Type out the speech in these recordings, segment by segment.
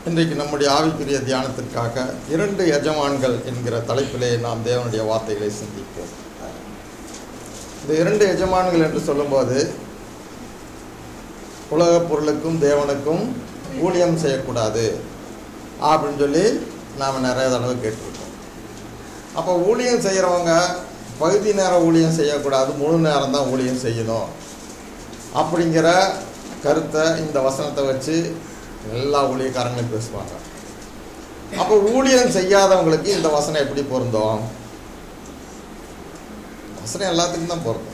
இன்றைக்கு நம்முடைய ஆவிக்குரிய தியானத்திற்காக இரண்டு எஜமான்கள் என்கிற தலைப்பிலே நாம் தேவனுடைய வார்த்தைகளை சிந்திப்போம் இந்த இரண்டு எஜமான்கள் என்று சொல்லும்போது உலகப் பொருளுக்கும் தேவனுக்கும் ஊழியம் செய்யக்கூடாது அப்படின்னு சொல்லி நாம் நிறைய தடவை கேட்டிருக்கோம் அப்போ ஊழியம் செய்கிறவங்க பகுதி நேர ஊழியம் செய்யக்கூடாது முழு நேரம் தான் ஊழியம் செய்யணும் அப்படிங்கிற கருத்தை இந்த வசனத்தை வச்சு எல்லா ஊழியக்காரங்களும் பேசுவாங்க அப்போ ஊழியம் செய்யாதவங்களுக்கு இந்த வசனம் எப்படி பொருந்தும் வசனம் எல்லாத்துக்கும் தான் பொருந்தும்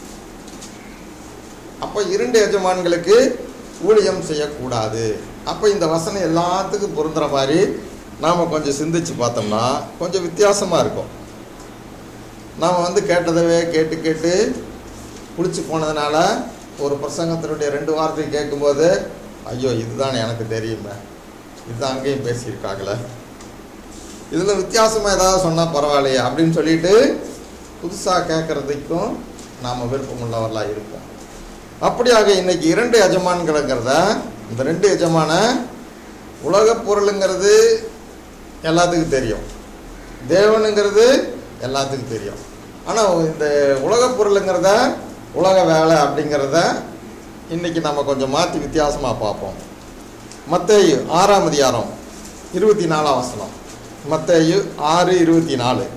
அப்போ இரண்டு எஜமான்களுக்கு ஊழியம் செய்யக்கூடாது அப்போ இந்த வசனம் எல்லாத்துக்கும் பொருந்துற மாதிரி நாம் கொஞ்சம் சிந்திச்சு பார்த்தோம்னா கொஞ்சம் வித்தியாசமாக இருக்கும் நாம் வந்து கேட்டதவே கேட்டு கேட்டு புளிச்சு போனதுனால ஒரு பிரசங்கத்தினுடைய ரெண்டு வார்த்தை கேட்கும்போது ஐயோ இதுதான் எனக்கு தெரியுமே இதுதான் அங்கேயும் பேசியிருக்காங்களே இதில் வித்தியாசமாக ஏதாவது சொன்னால் பரவாயில்லையே அப்படின்னு சொல்லிட்டு புதுசாக கேட்குறதுக்கும் நாம் விருப்பமுள்ளவர்களாக இருப்போம் அப்படியாக இன்னைக்கு இரண்டு எஜமான்களுங்கிறத இந்த ரெண்டு எஜமான உலகப் பொருளுங்கிறது எல்லாத்துக்கும் தெரியும் தேவனுங்கிறது எல்லாத்துக்கும் தெரியும் ஆனால் இந்த உலகப் பொருளுங்கிறத உலக வேலை அப்படிங்கிறத இன்னைக்கு நம்ம கொஞ்சம் மாற்றி வித்தியாசமாக பார்ப்போம் மத்தேயு ஆறாம் அதிகாரம் இருபத்தி நாலாம் வசனம் மத்தேயு ஆறு இருபத்தி நாலு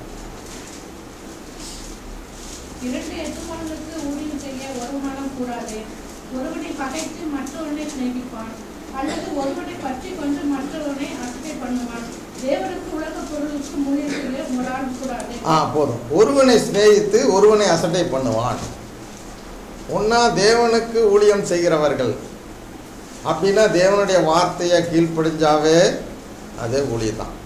இரண்டு எஜமான்களுக்கு ஊழியம் செய்ய ஒரு மனம் கூடாது ஒருவனை பகைத்து மற்றவனை சிநேகிப்பான் அல்லது ஒருவனை பற்றி கொண்டு மற்றவனை அசட்டை பண்ணுவான் தேவனுக்கு உலக பொருளுக்கு ஊழியம் செய்ய ஒரு ஆள் கூடாது ஆ போதும் ஒருவனை சிநேகித்து ஒருவனை அசட்டை பண்ணுவான் ஒன்றா தேவனுக்கு ஊழியம் செய்கிறவர்கள் அப்படின்னா தேவனுடைய வார்த்தையை கீழ்ப்படிஞ்சாவே அதே ஊழியம் தான்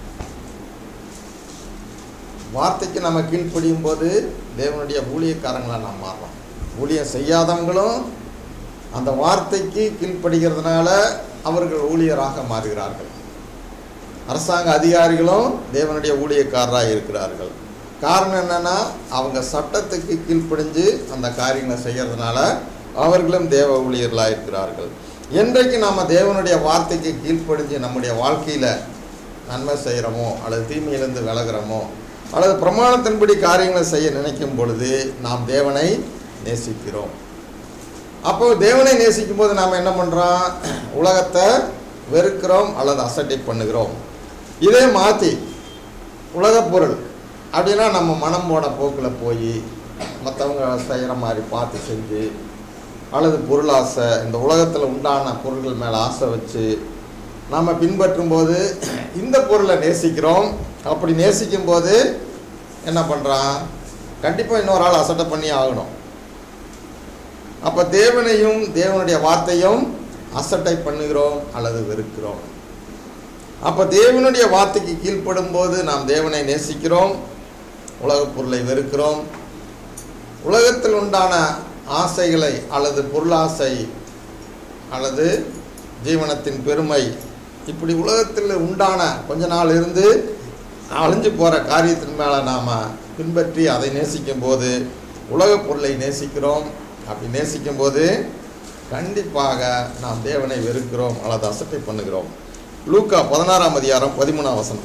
வார்த்தைக்கு நம்ம கீழ்ப்படியும் போது தேவனுடைய ஊழியக்காரங்களாக நாம் மாறுறோம் ஊழியம் செய்யாதவங்களும் அந்த வார்த்தைக்கு கீழ்ப்படுகிறதுனால அவர்கள் ஊழியராக மாறுகிறார்கள் அரசாங்க அதிகாரிகளும் தேவனுடைய ஊழியக்காரராக இருக்கிறார்கள் காரணம் என்னன்னா அவங்க சட்டத்துக்கு கீழ்ப்படிஞ்சு அந்த காரியங்களை செய்கிறதுனால அவர்களும் தேவ ஊழியர்களாக இருக்கிறார்கள் என்றைக்கு நாம் தேவனுடைய வார்த்தைக்கு கீழ்ப்படிஞ்சு நம்முடைய வாழ்க்கையில் நன்மை செய்கிறோமோ அல்லது தீமையிலிருந்து விலகிறோமோ அல்லது பிரமாணத்தின்படி காரியங்களை செய்ய நினைக்கும் பொழுது நாம் தேவனை நேசிக்கிறோம் அப்போ தேவனை நேசிக்கும் போது நாம் என்ன பண்ணுறோம் உலகத்தை வெறுக்கிறோம் அல்லது அசட்டை பண்ணுகிறோம் இதே மாற்றி உலகப் பொருள் அப்படின்னா நம்ம மனம் போன போக்கில் போய் மற்றவங்க செய்கிற மாதிரி பார்த்து செஞ்சு அல்லது பொருளாசை இந்த உலகத்தில் உண்டான பொருள்கள் மேலே ஆசை வச்சு நாம் பின்பற்றும் போது இந்த பொருளை நேசிக்கிறோம் அப்படி நேசிக்கும் போது என்ன பண்ணுறான் கண்டிப்பாக இன்னொரு ஆள் அசட்டை பண்ணி ஆகணும் அப்போ தேவனையும் தேவனுடைய வார்த்தையும் அசட்டை பண்ணுகிறோம் அல்லது வெறுக்கிறோம் அப்போ தேவனுடைய வார்த்தைக்கு கீழ்ப்படும் போது நாம் தேவனை நேசிக்கிறோம் உலகப் பொருளை வெறுக்கிறோம் உலகத்தில் உண்டான ஆசைகளை அல்லது பொருளாசை அல்லது ஜீவனத்தின் பெருமை இப்படி உலகத்தில் உண்டான கொஞ்ச நாள் இருந்து அழிஞ்சு போகிற காரியத்தின் மேலே நாம் பின்பற்றி அதை நேசிக்கும் போது உலகப் பொருளை நேசிக்கிறோம் அப்படி நேசிக்கும் போது கண்டிப்பாக நாம் தேவனை வெறுக்கிறோம் அல்லது அசட்டை பண்ணுகிறோம் லூக்கா பதினாறாம் அதிகாரம் பதிமூணாம் வசனம்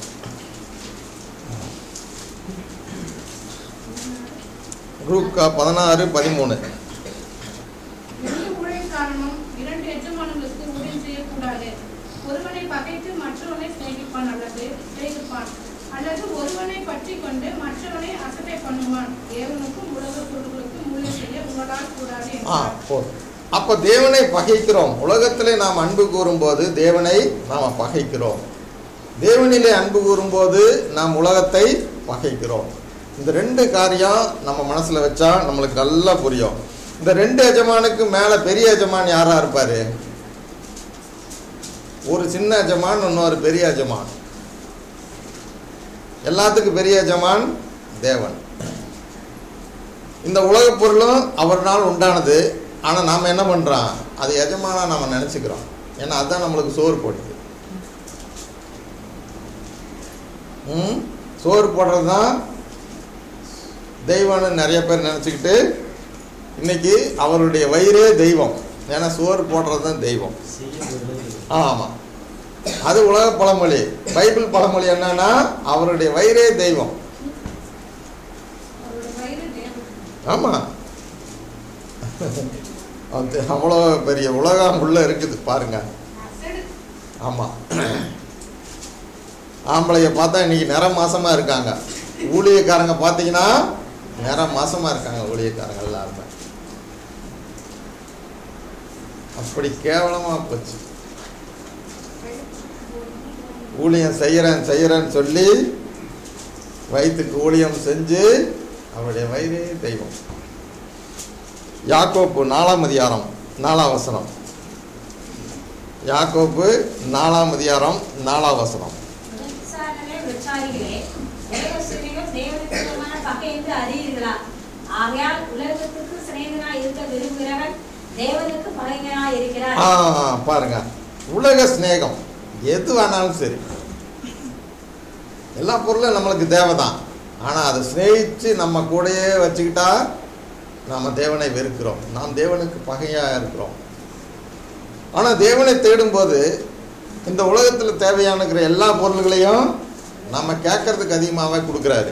லூக்கா பதினாறு பதிமூணு எந்த ஊழியக்காரனும் இரண்டு எஜமானங்களுக்கு ஊழியம் செய்யக்கூடாது ஒருவனை பகைத்து மற்றவனை சிநேகிப்பான் அல்லது சிநேகிப்பான் அல்லது ஒருவனை பற்றி கொண்டு மற்றவனை அசட்டை பண்ணுவான் தேவனுக்கும் உலக பொருள்களுக்கும் ஊழியம் செய்ய உங்களால் கூடாது ஆ என்றார். போதும் அப்போ தேவனை பகைக்கிறோம் உலகத்திலே நாம் அன்பு கூறும்போது தேவனை நாம் பகைக்கிறோம் தேவனிலே அன்பு கூறும்போது நாம் உலகத்தை பகைக்கிறோம் இந்த ரெண்டு காரியம் நம்ம மனசில் வச்சா நம்மளுக்கு நல்லா புரியும் இந்த ரெண்டு எஜமானுக்கு மேலே பெரிய எஜமான் யாராக இருப்பார் ஒரு சின்ன எஜமான் இன்னொரு பெரிய எஜமான் எல்லாத்துக்கும் பெரிய எஜமான் தேவன் இந்த உலகப் பொருளும் அவர்னால் உண்டானது ஆனால் நாம் என்ன பண்ணுறோம் அது எஜமானா நம்ம நினச்சிக்கிறோம் ஏன்னா அதுதான் நம்மளுக்கு சோறு போடுது ம் சோறு போடுறது தான் தெய்வம்னு நிறைய பேர் நினச்சிக்கிட்டு இன்னைக்கு அவருடைய வயிறே தெய்வம் ஏன்னா சோறு போடுறது தான் தெய்வம் செய்ய விடுதலை ஆமாம் அது உலக பழமொழி பைபிள் பழமொழி என்னன்னா அவருடைய வயிறே தெய்வம் அவரோட வயிறு தேவன் ஆமாம் அது அவ்வளோ பெரிய உலகம் உள்ள இருக்குது பாருங்க அசடு ஆமாம் ஆம்பளைய பார்த்தா இன்னைக்கு நிற மாசமா இருக்காங்க ஊழியக்காரங்க பார்த்தீங்கன்னா நிற மாசமா இருக்காங்க ஊழியக்காரங்க எல்லாருமே அப்படி கேவலமா போச்சு ஊழியம் செய்கிறேன் செய்கிறேன்னு சொல்லி வயிற்றுக்கு ஊழியம் செஞ்சு அவருடைய வயிறே தெய்வம் யாக்கோப்பு நாலாம் அதிகாரம் நாலாம் வசனம் யாக்கோப்பு நாலாம் அதிகாரம் நாலாம் வசனம் விசாரணை விசாரிகளே உலகஸ்திரிகள் தேவனுக்கு விரோதமான பகை என்று அறியீர்களா ஆகையால் உலகத்துக்கு சிநேகனாய் இருக்க விரும்புகிறவன் தேவனுக்கு பகைஞனாய் இருக்கிறார் ஆ பாருங்க உலக சிநேகம் எது வேணாலும் சரி எல்லா பொருளும் நம்மளுக்கு தேவைதான் ஆனால் அதை சிநேகித்து நம்ம கூடயே வச்சுக்கிட்டா நாம் தேவனை வெறுக்கிறோம் நாம் தேவனுக்கு பகையாக இருக்கிறோம் ஆனால் தேவனை தேடும்போது இந்த உலகத்தில் தேவையானுக்கிற எல்லா பொருள்களையும் நம்ம கேட்கறதுக்கு அதிகமாகவே கொடுக்குறாரு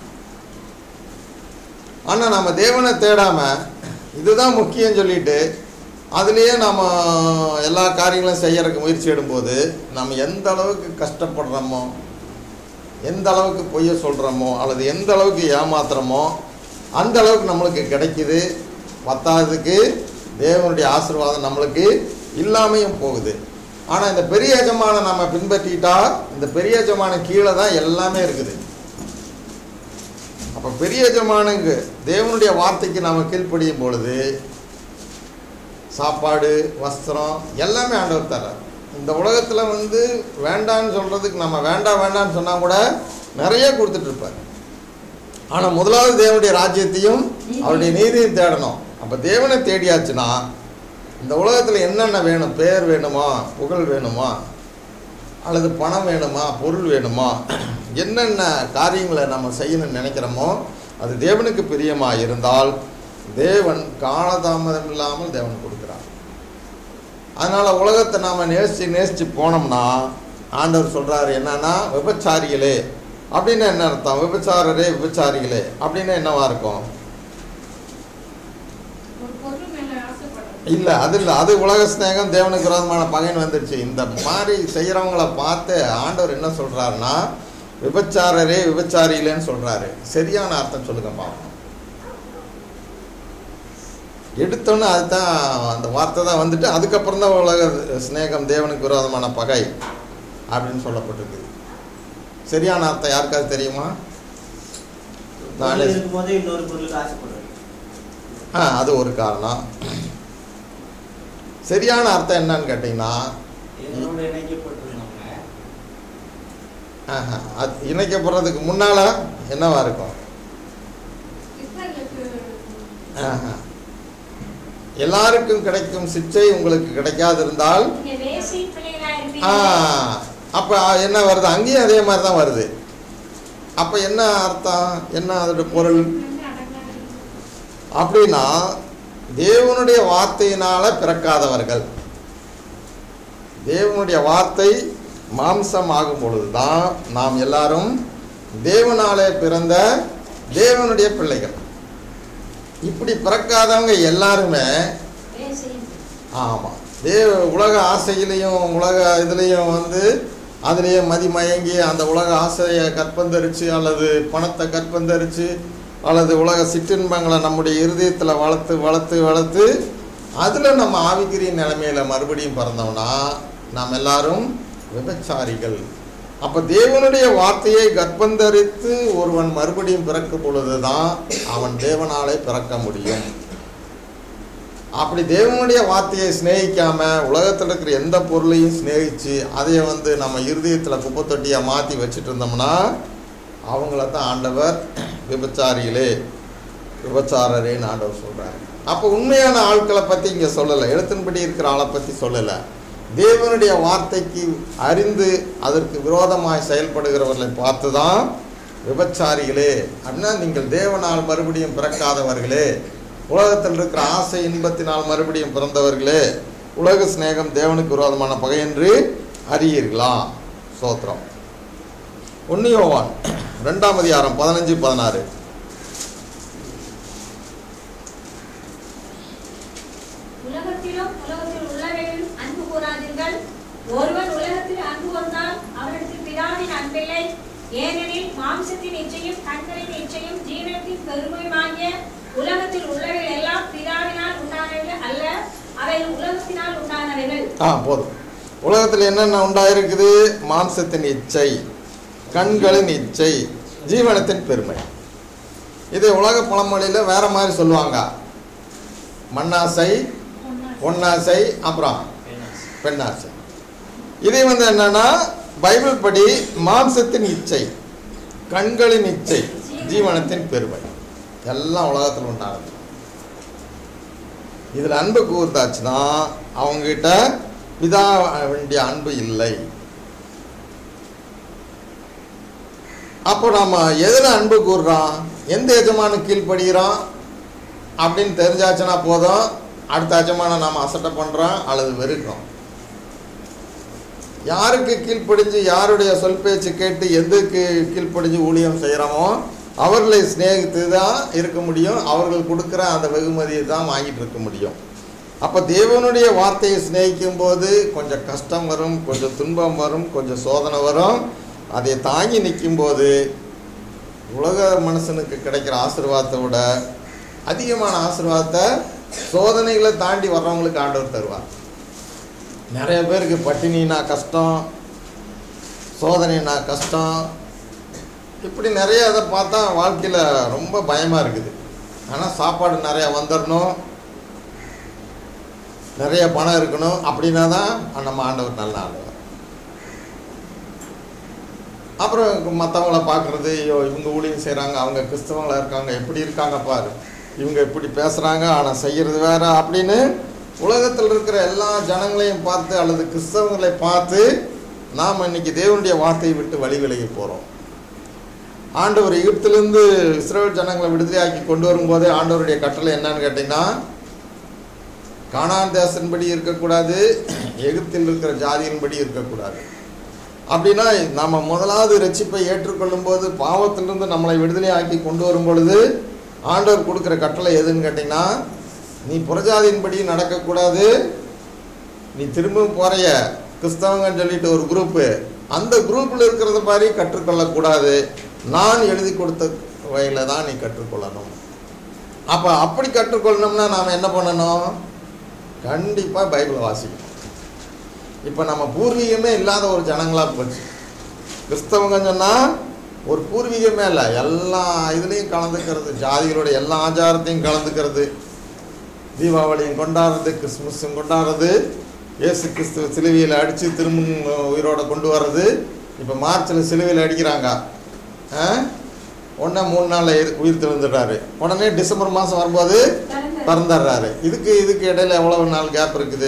ஆனால் நம்ம தேவனை தேடாமல் இதுதான் முக்கியம் சொல்லிட்டு அதுலேயே நாம் எல்லா காரியங்களும் செய்யறதுக்கு முயற்சி எடுக்கும்போது நம்ம எந்த அளவுக்கு கஷ்டப்படுறோமோ எந்த அளவுக்கு பொய்ய சொல்கிறோமோ அல்லது எந்த அளவுக்கு ஏமாத்துறோமோ அந்த அளவுக்கு நம்மளுக்கு கிடைக்குது பத்தாவதுக்கு தேவனுடைய ஆசீர்வாதம் நம்மளுக்கு இல்லாமையும் போகுது ஆனால் இந்த பெரிய எஜமான நம்ம பின்பற்றிட்டா இந்த பெரிய எஜமான கீழே தான் எல்லாமே இருக்குது அப்போ பெரிய எஜமானுக்கு தேவனுடைய வார்த்தைக்கு நாம் கீழ்ப்படியும் பொழுது சாப்பாடு வஸ்திரம் எல்லாமே ஆண்டவர் தர்றார் இந்த உலகத்தில் வந்து வேண்டான்னு சொல்கிறதுக்கு நம்ம வேண்டாம் வேண்டாம்னு சொன்னால் கூட நிறைய கொடுத்துட்டு இருப்பார் ஆனால் முதலாவது தேவனுடைய ராஜ்யத்தையும் அவருடைய நீதியும் தேடணும் அப்போ தேவனை தேடியாச்சுன்னா இந்த உலகத்தில் என்னென்ன வேணும் பேர் வேணுமா புகழ் வேணுமா அல்லது பணம் வேணுமா பொருள் வேணுமா என்னென்ன காரியங்களை நம்ம செய்யணும்னு நினைக்கிறோமோ அது தேவனுக்கு பிரியமாக இருந்தால் தேவன் காலதாமதம் இல்லாமல் தேவன் கொடுக்குறார் அதனால் உலகத்தை நாம் நேசித்து நேசித்து போனோம்னா ஆண்டவர் சொல்கிறாரு என்னன்னா விபச்சாரிகளே அப்படின்னு என்ன அர்த்தம் விபச்சாரரே விபச்சாரிகளே அப்படின்னு என்னவா இருக்கும் ஒரு பொருள் மேல ஆசைப்படுறது இல்லை அது இல்லை அது உலக ஸ்நேகம் தேவனுக்கு விரோதமான பகைன்னு வந்துடுச்சு இந்த மாதிரி செய்கிறவங்கள பார்த்து ஆண்டவர் என்ன சொல்கிறாருன்னா விபச்சாரரே விபச்சாரிகளேன்னு சொல்கிறாரு சரியான அர்த்தம் சொல்லுங்க பாப்போம் எடுத்தோன்னே அதுதான் அந்த வார்த்தை தான் வந்துட்டு அதுக்கப்புறம் தான் உலக ஸ்நேகம் தேவனுக்கு விரோதமான பகை அப்படின்னு சொல்லப்பட்டிருக்கு சரியான அர்த்தம் யாருக்காவது தெரியுமா நானே பொருள் இருக்கும்போதே இன்னொரு பொருளுக்கு ஆசைப்படுறது ஆ அது ஒரு காரணம் சரியான அர்த்தம் என்னன்னு கேட்டிங்கன்னா என்னோட இணைக்கப்பட்டிருந்தவங்க ஆஹா, அது இணைக்கப்படுறதுக்கு முன்னால் என்னவா இருக்கும் கிறிஸ்தவர்களுக்கு ஆஹா. எல்லாருக்கும் கிடைக்கும் சிச்சை உங்களுக்கு கிடைக்காதிருந்தால் நீங்க வேசி பிள்ளைகளா ஆ இருப்பீங்க அப்போ என்ன வருது அங்கேயும் அதே மாதிரி தான் வருது அப்போ என்ன அர்த்தம் என்ன அதோட பொருள் வந்து அடங்காது அப்படின்னா தேவனுடைய வார்த்தையினால பிறக்காதவர்கள் தேவனுடைய வார்த்தை மாம்சம் ஆகும் பொழுதுதான் நாம் எல்லாரும் தேவனாலே பிறந்த தேவனுடைய பிள்ளைகள் இப்படி பிறக்காதவங்க எல்லாருமே வேசி ஆமாம் தேவ உலக ஆசையிலையும் உலக இதுலேயும் வந்து அதுலேயே மதிமயங்கி அந்த உலக ஆசையை கற்பந்தரிச்சு அல்லது பணத்தை கற்பந்தரிச்சு அல்லது உலக சிற்றின்பங்களை நம்முடைய இருதயத்தில் வளர்த்து வளர்த்து வளர்த்து அதில் நம்ம ஆவிக்கிரிய நிலைமையில் மறுபடியும் பிறந்தோம்னா நாம் எல்லாரும் விபச்சாரிகள் அப்போ தேவனுடைய வார்த்தையை கற்பந்தரித்து ஒருவன் மறுபடியும் பிறக்கும் பொழுது தான் அவன் தேவனாலே பிறக்க முடியும் அப்படி தேவனுடைய வார்த்தையை சிநேகிக்காம உலகத்தில் இருக்கிற எந்த பொருளையும் சிநேகிச்சு அதை வந்து நம்ம இருதயத்தில் குப்பை தொட்டியாக மாற்றி வச்சுட்டு இருந்தோம்னா அவங்கள தான் ஆண்டவர் விபச்சாரிகளே விபச்சாரரேன்னு ஆண்டவர் சொல்கிறார் அப்போ உண்மையான ஆட்களை பற்றி இங்கே சொல்லலை எழுத்தின்படி இருக்கிற ஆளை பற்றி சொல்லலை தேவனுடைய வார்த்தைக்கு அறிந்து அதற்கு விரோதமாய் செயல்படுகிறவர்களை பார்த்து தான் விபச்சாரிகளே அப்படின்னா நீங்கள் தேவனால் மறுபடியும் பிறக்காதவர்களே உலகத்தில் இருக்கிற ஆசை இன்பத்தினால் மறுபடியும் பிறந்தவர்களே உலக சிநேகம் தேவனுக்கு விரோதமான பகை என்று அறியீர்களா சோத்திரம் ஒன்று யோவான் ரெண்டாம் அதிகாரம் பதினஞ்சு பதினாறு உலகத்திலும் உலகத்தில் உள்ளவைகளிலும் அன்பு கூறாதீர்கள் ஒருவன் உலகத்தில் அன்பு கொண்டால் அவனிடத்தில் பிதாவின் அன்பில்லை ஏனெனில் மாம்சத்தின் இச்சையும் கண்களின் இச்சையும் ஜீவனத்தின் பெருமையுமாகிய உலகத்தில் உள்ளவைகள் எல்லாம் பிதாவினால் உண்டானவைகள் அல்ல அவை உலகத்தினால் உண்டானவைகள் ஆ போதும் உலகத்தில் என்னென்ன உண்டாயிருக்குது மாம்சத்தின் இச்சை கண்களின் இச்சை ஜீவனத்தின் பெருமை இதை உலக பழமொழியில் வேற மாதிரி சொல்லுவாங்க மண்ணாசை பொன்னாசை அப்புறம் பெண்ணாசை இது வந்து என்னன்னா பைபிள் படி மாம்சத்தின் இச்சை கண்களின் இச்சை ஜீவனத்தின் பெருமை எல்லாம் உலகத்தில் உண்டானது இதில் அன்பு கூர்ந்தாச்சுன்னா அவங்ககிட்ட பிதா வேண்டிய அன்பு இல்லை அப்போ நாம எதில் அன்பு கூறுறோம் எந்த எஜமான கீழ்ப்படுகிறோம் அப்படின்னு தெரிஞ்சாச்சுன்னா போதும் அடுத்த எஜமான நாம் அசட்டை பண்ணுறோம் அல்லது வெறுக்கிறோம் யாருக்கு கீழ்ப்படிஞ்சு யாருடைய சொல் பேச்சு கேட்டு எதுக்கு கீழ்ப்படிஞ்சு ஊழியம் செய்கிறோமோ அவர்களை சிநேகித்து தான் இருக்க முடியும் அவர்கள் கொடுக்குற அந்த வெகுமதியை தான் வாங்கிட்டு இருக்க முடியும் அப்போ தேவனுடைய வார்த்தையை சிநேகிக்கும் போது கொஞ்சம் கஷ்டம் வரும் கொஞ்சம் துன்பம் வரும் கொஞ்சம் சோதனை வரும் அதை தாங்கி நிற்கும்போது உலக மனுஷனுக்கு கிடைக்கிற ஆசீர்வாதத்தை விட அதிகமான ஆசீர்வாதத்தை சோதனைகளை தாண்டி வர்றவங்களுக்கு ஆண்டவர் தருவார் நிறைய பேருக்கு பட்டினினா கஷ்டம் சோதனைனா கஷ்டம் இப்படி நிறைய அதை பார்த்தா வாழ்க்கையில் ரொம்ப பயமாக இருக்குது ஆனால் சாப்பாடு நிறையா வந்துடணும் நிறைய பணம் இருக்கணும் அப்படின்னா தான் நம்ம ஆண்டவர் நல்ல ஆண்டவர் அப்புறம் மற்றவங்கள பார்க்குறது ஐயோ இவங்க ஊழியம் செய்கிறாங்க அவங்க கிறிஸ்தவங்களா இருக்காங்க எப்படி இருக்காங்க பாரு இவங்க இப்படி பேசுகிறாங்க ஆனால் செய்கிறது வேற அப்படின்னு உலகத்தில் இருக்கிற எல்லா ஜனங்களையும் பார்த்து அல்லது கிறிஸ்தவங்களை பார்த்து நாம் இன்னைக்கு தேவனுடைய வார்த்தையை விட்டு வழி விலகி போகிறோம் ஆண்டவர் எகிப்திலிருந்து இஸ்ரேல் ஜனங்களை விடுதலையாக்கி கொண்டு வரும்போதே ஆண்டவருடைய கட்டளை என்னன்னு கேட்டிங்கன்னா கானான் தேசன்படி இருக்கக்கூடாது எகிப்தில் இருக்கிற ஜாதியின்படி இருக்கக்கூடாது அப்படின்னா நம்ம முதலாவது ரட்சிப்பை ஏற்றுக்கொள்ளும் போது பாவத்திலிருந்து நம்மளை விடுதலையாக்கி கொண்டு வரும் பொழுது ஆண்டவர் கொடுக்குற கட்டளை எதுன்னு கேட்டிங்கன்னா நீ புறஜாதியின்படி நடக்கக்கூடாது நீ திரும்பவும் போறைய கிறிஸ்தவங்கன்னு சொல்லிட்டு ஒரு குரூப்பு அந்த குரூப்பில் இருக்கிறத மாதிரி கற்றுக்கொள்ளக்கூடாது நான் எழுதி கொடுத்த வகையில் தான் நீ கற்றுக்கொள்ளணும் அப்போ அப்படி கற்றுக்கொள்ளணும்னா நாம் என்ன பண்ணணும் கண்டிப்பாக பைபிளை வாசிக்கணும் இப்போ நம்ம பூர்வீகமே இல்லாத ஒரு ஜனங்களாக போச்சு கிறிஸ்தவங்க சொன்னால் ஒரு பூர்வீகமே இல்லை எல்லா இதுலேயும் கலந்துக்கிறது ஜாதிகளுடைய எல்லா ஆச்சாரத்தையும் கலந்துக்கிறது தீபாவளியும் கொண்டாடுறது கிறிஸ்மஸும் கொண்டாடுறது இயேசு கிறிஸ்துவ சிலுவையில் அடித்து திரும்ப உயிரோட கொண்டு வர்றது இப்போ மார்ச்சில் சிலுவையில் அடிக்கிறாங்க உடனே மூணு நாளில் உயிர் திறந்துடுறாரு உடனே டிசம்பர் மாதம் வரும்போது பிறந்துடுறாரு இதுக்கு இதுக்கு இடையில எவ்வளவு நாள் கேப் இருக்குது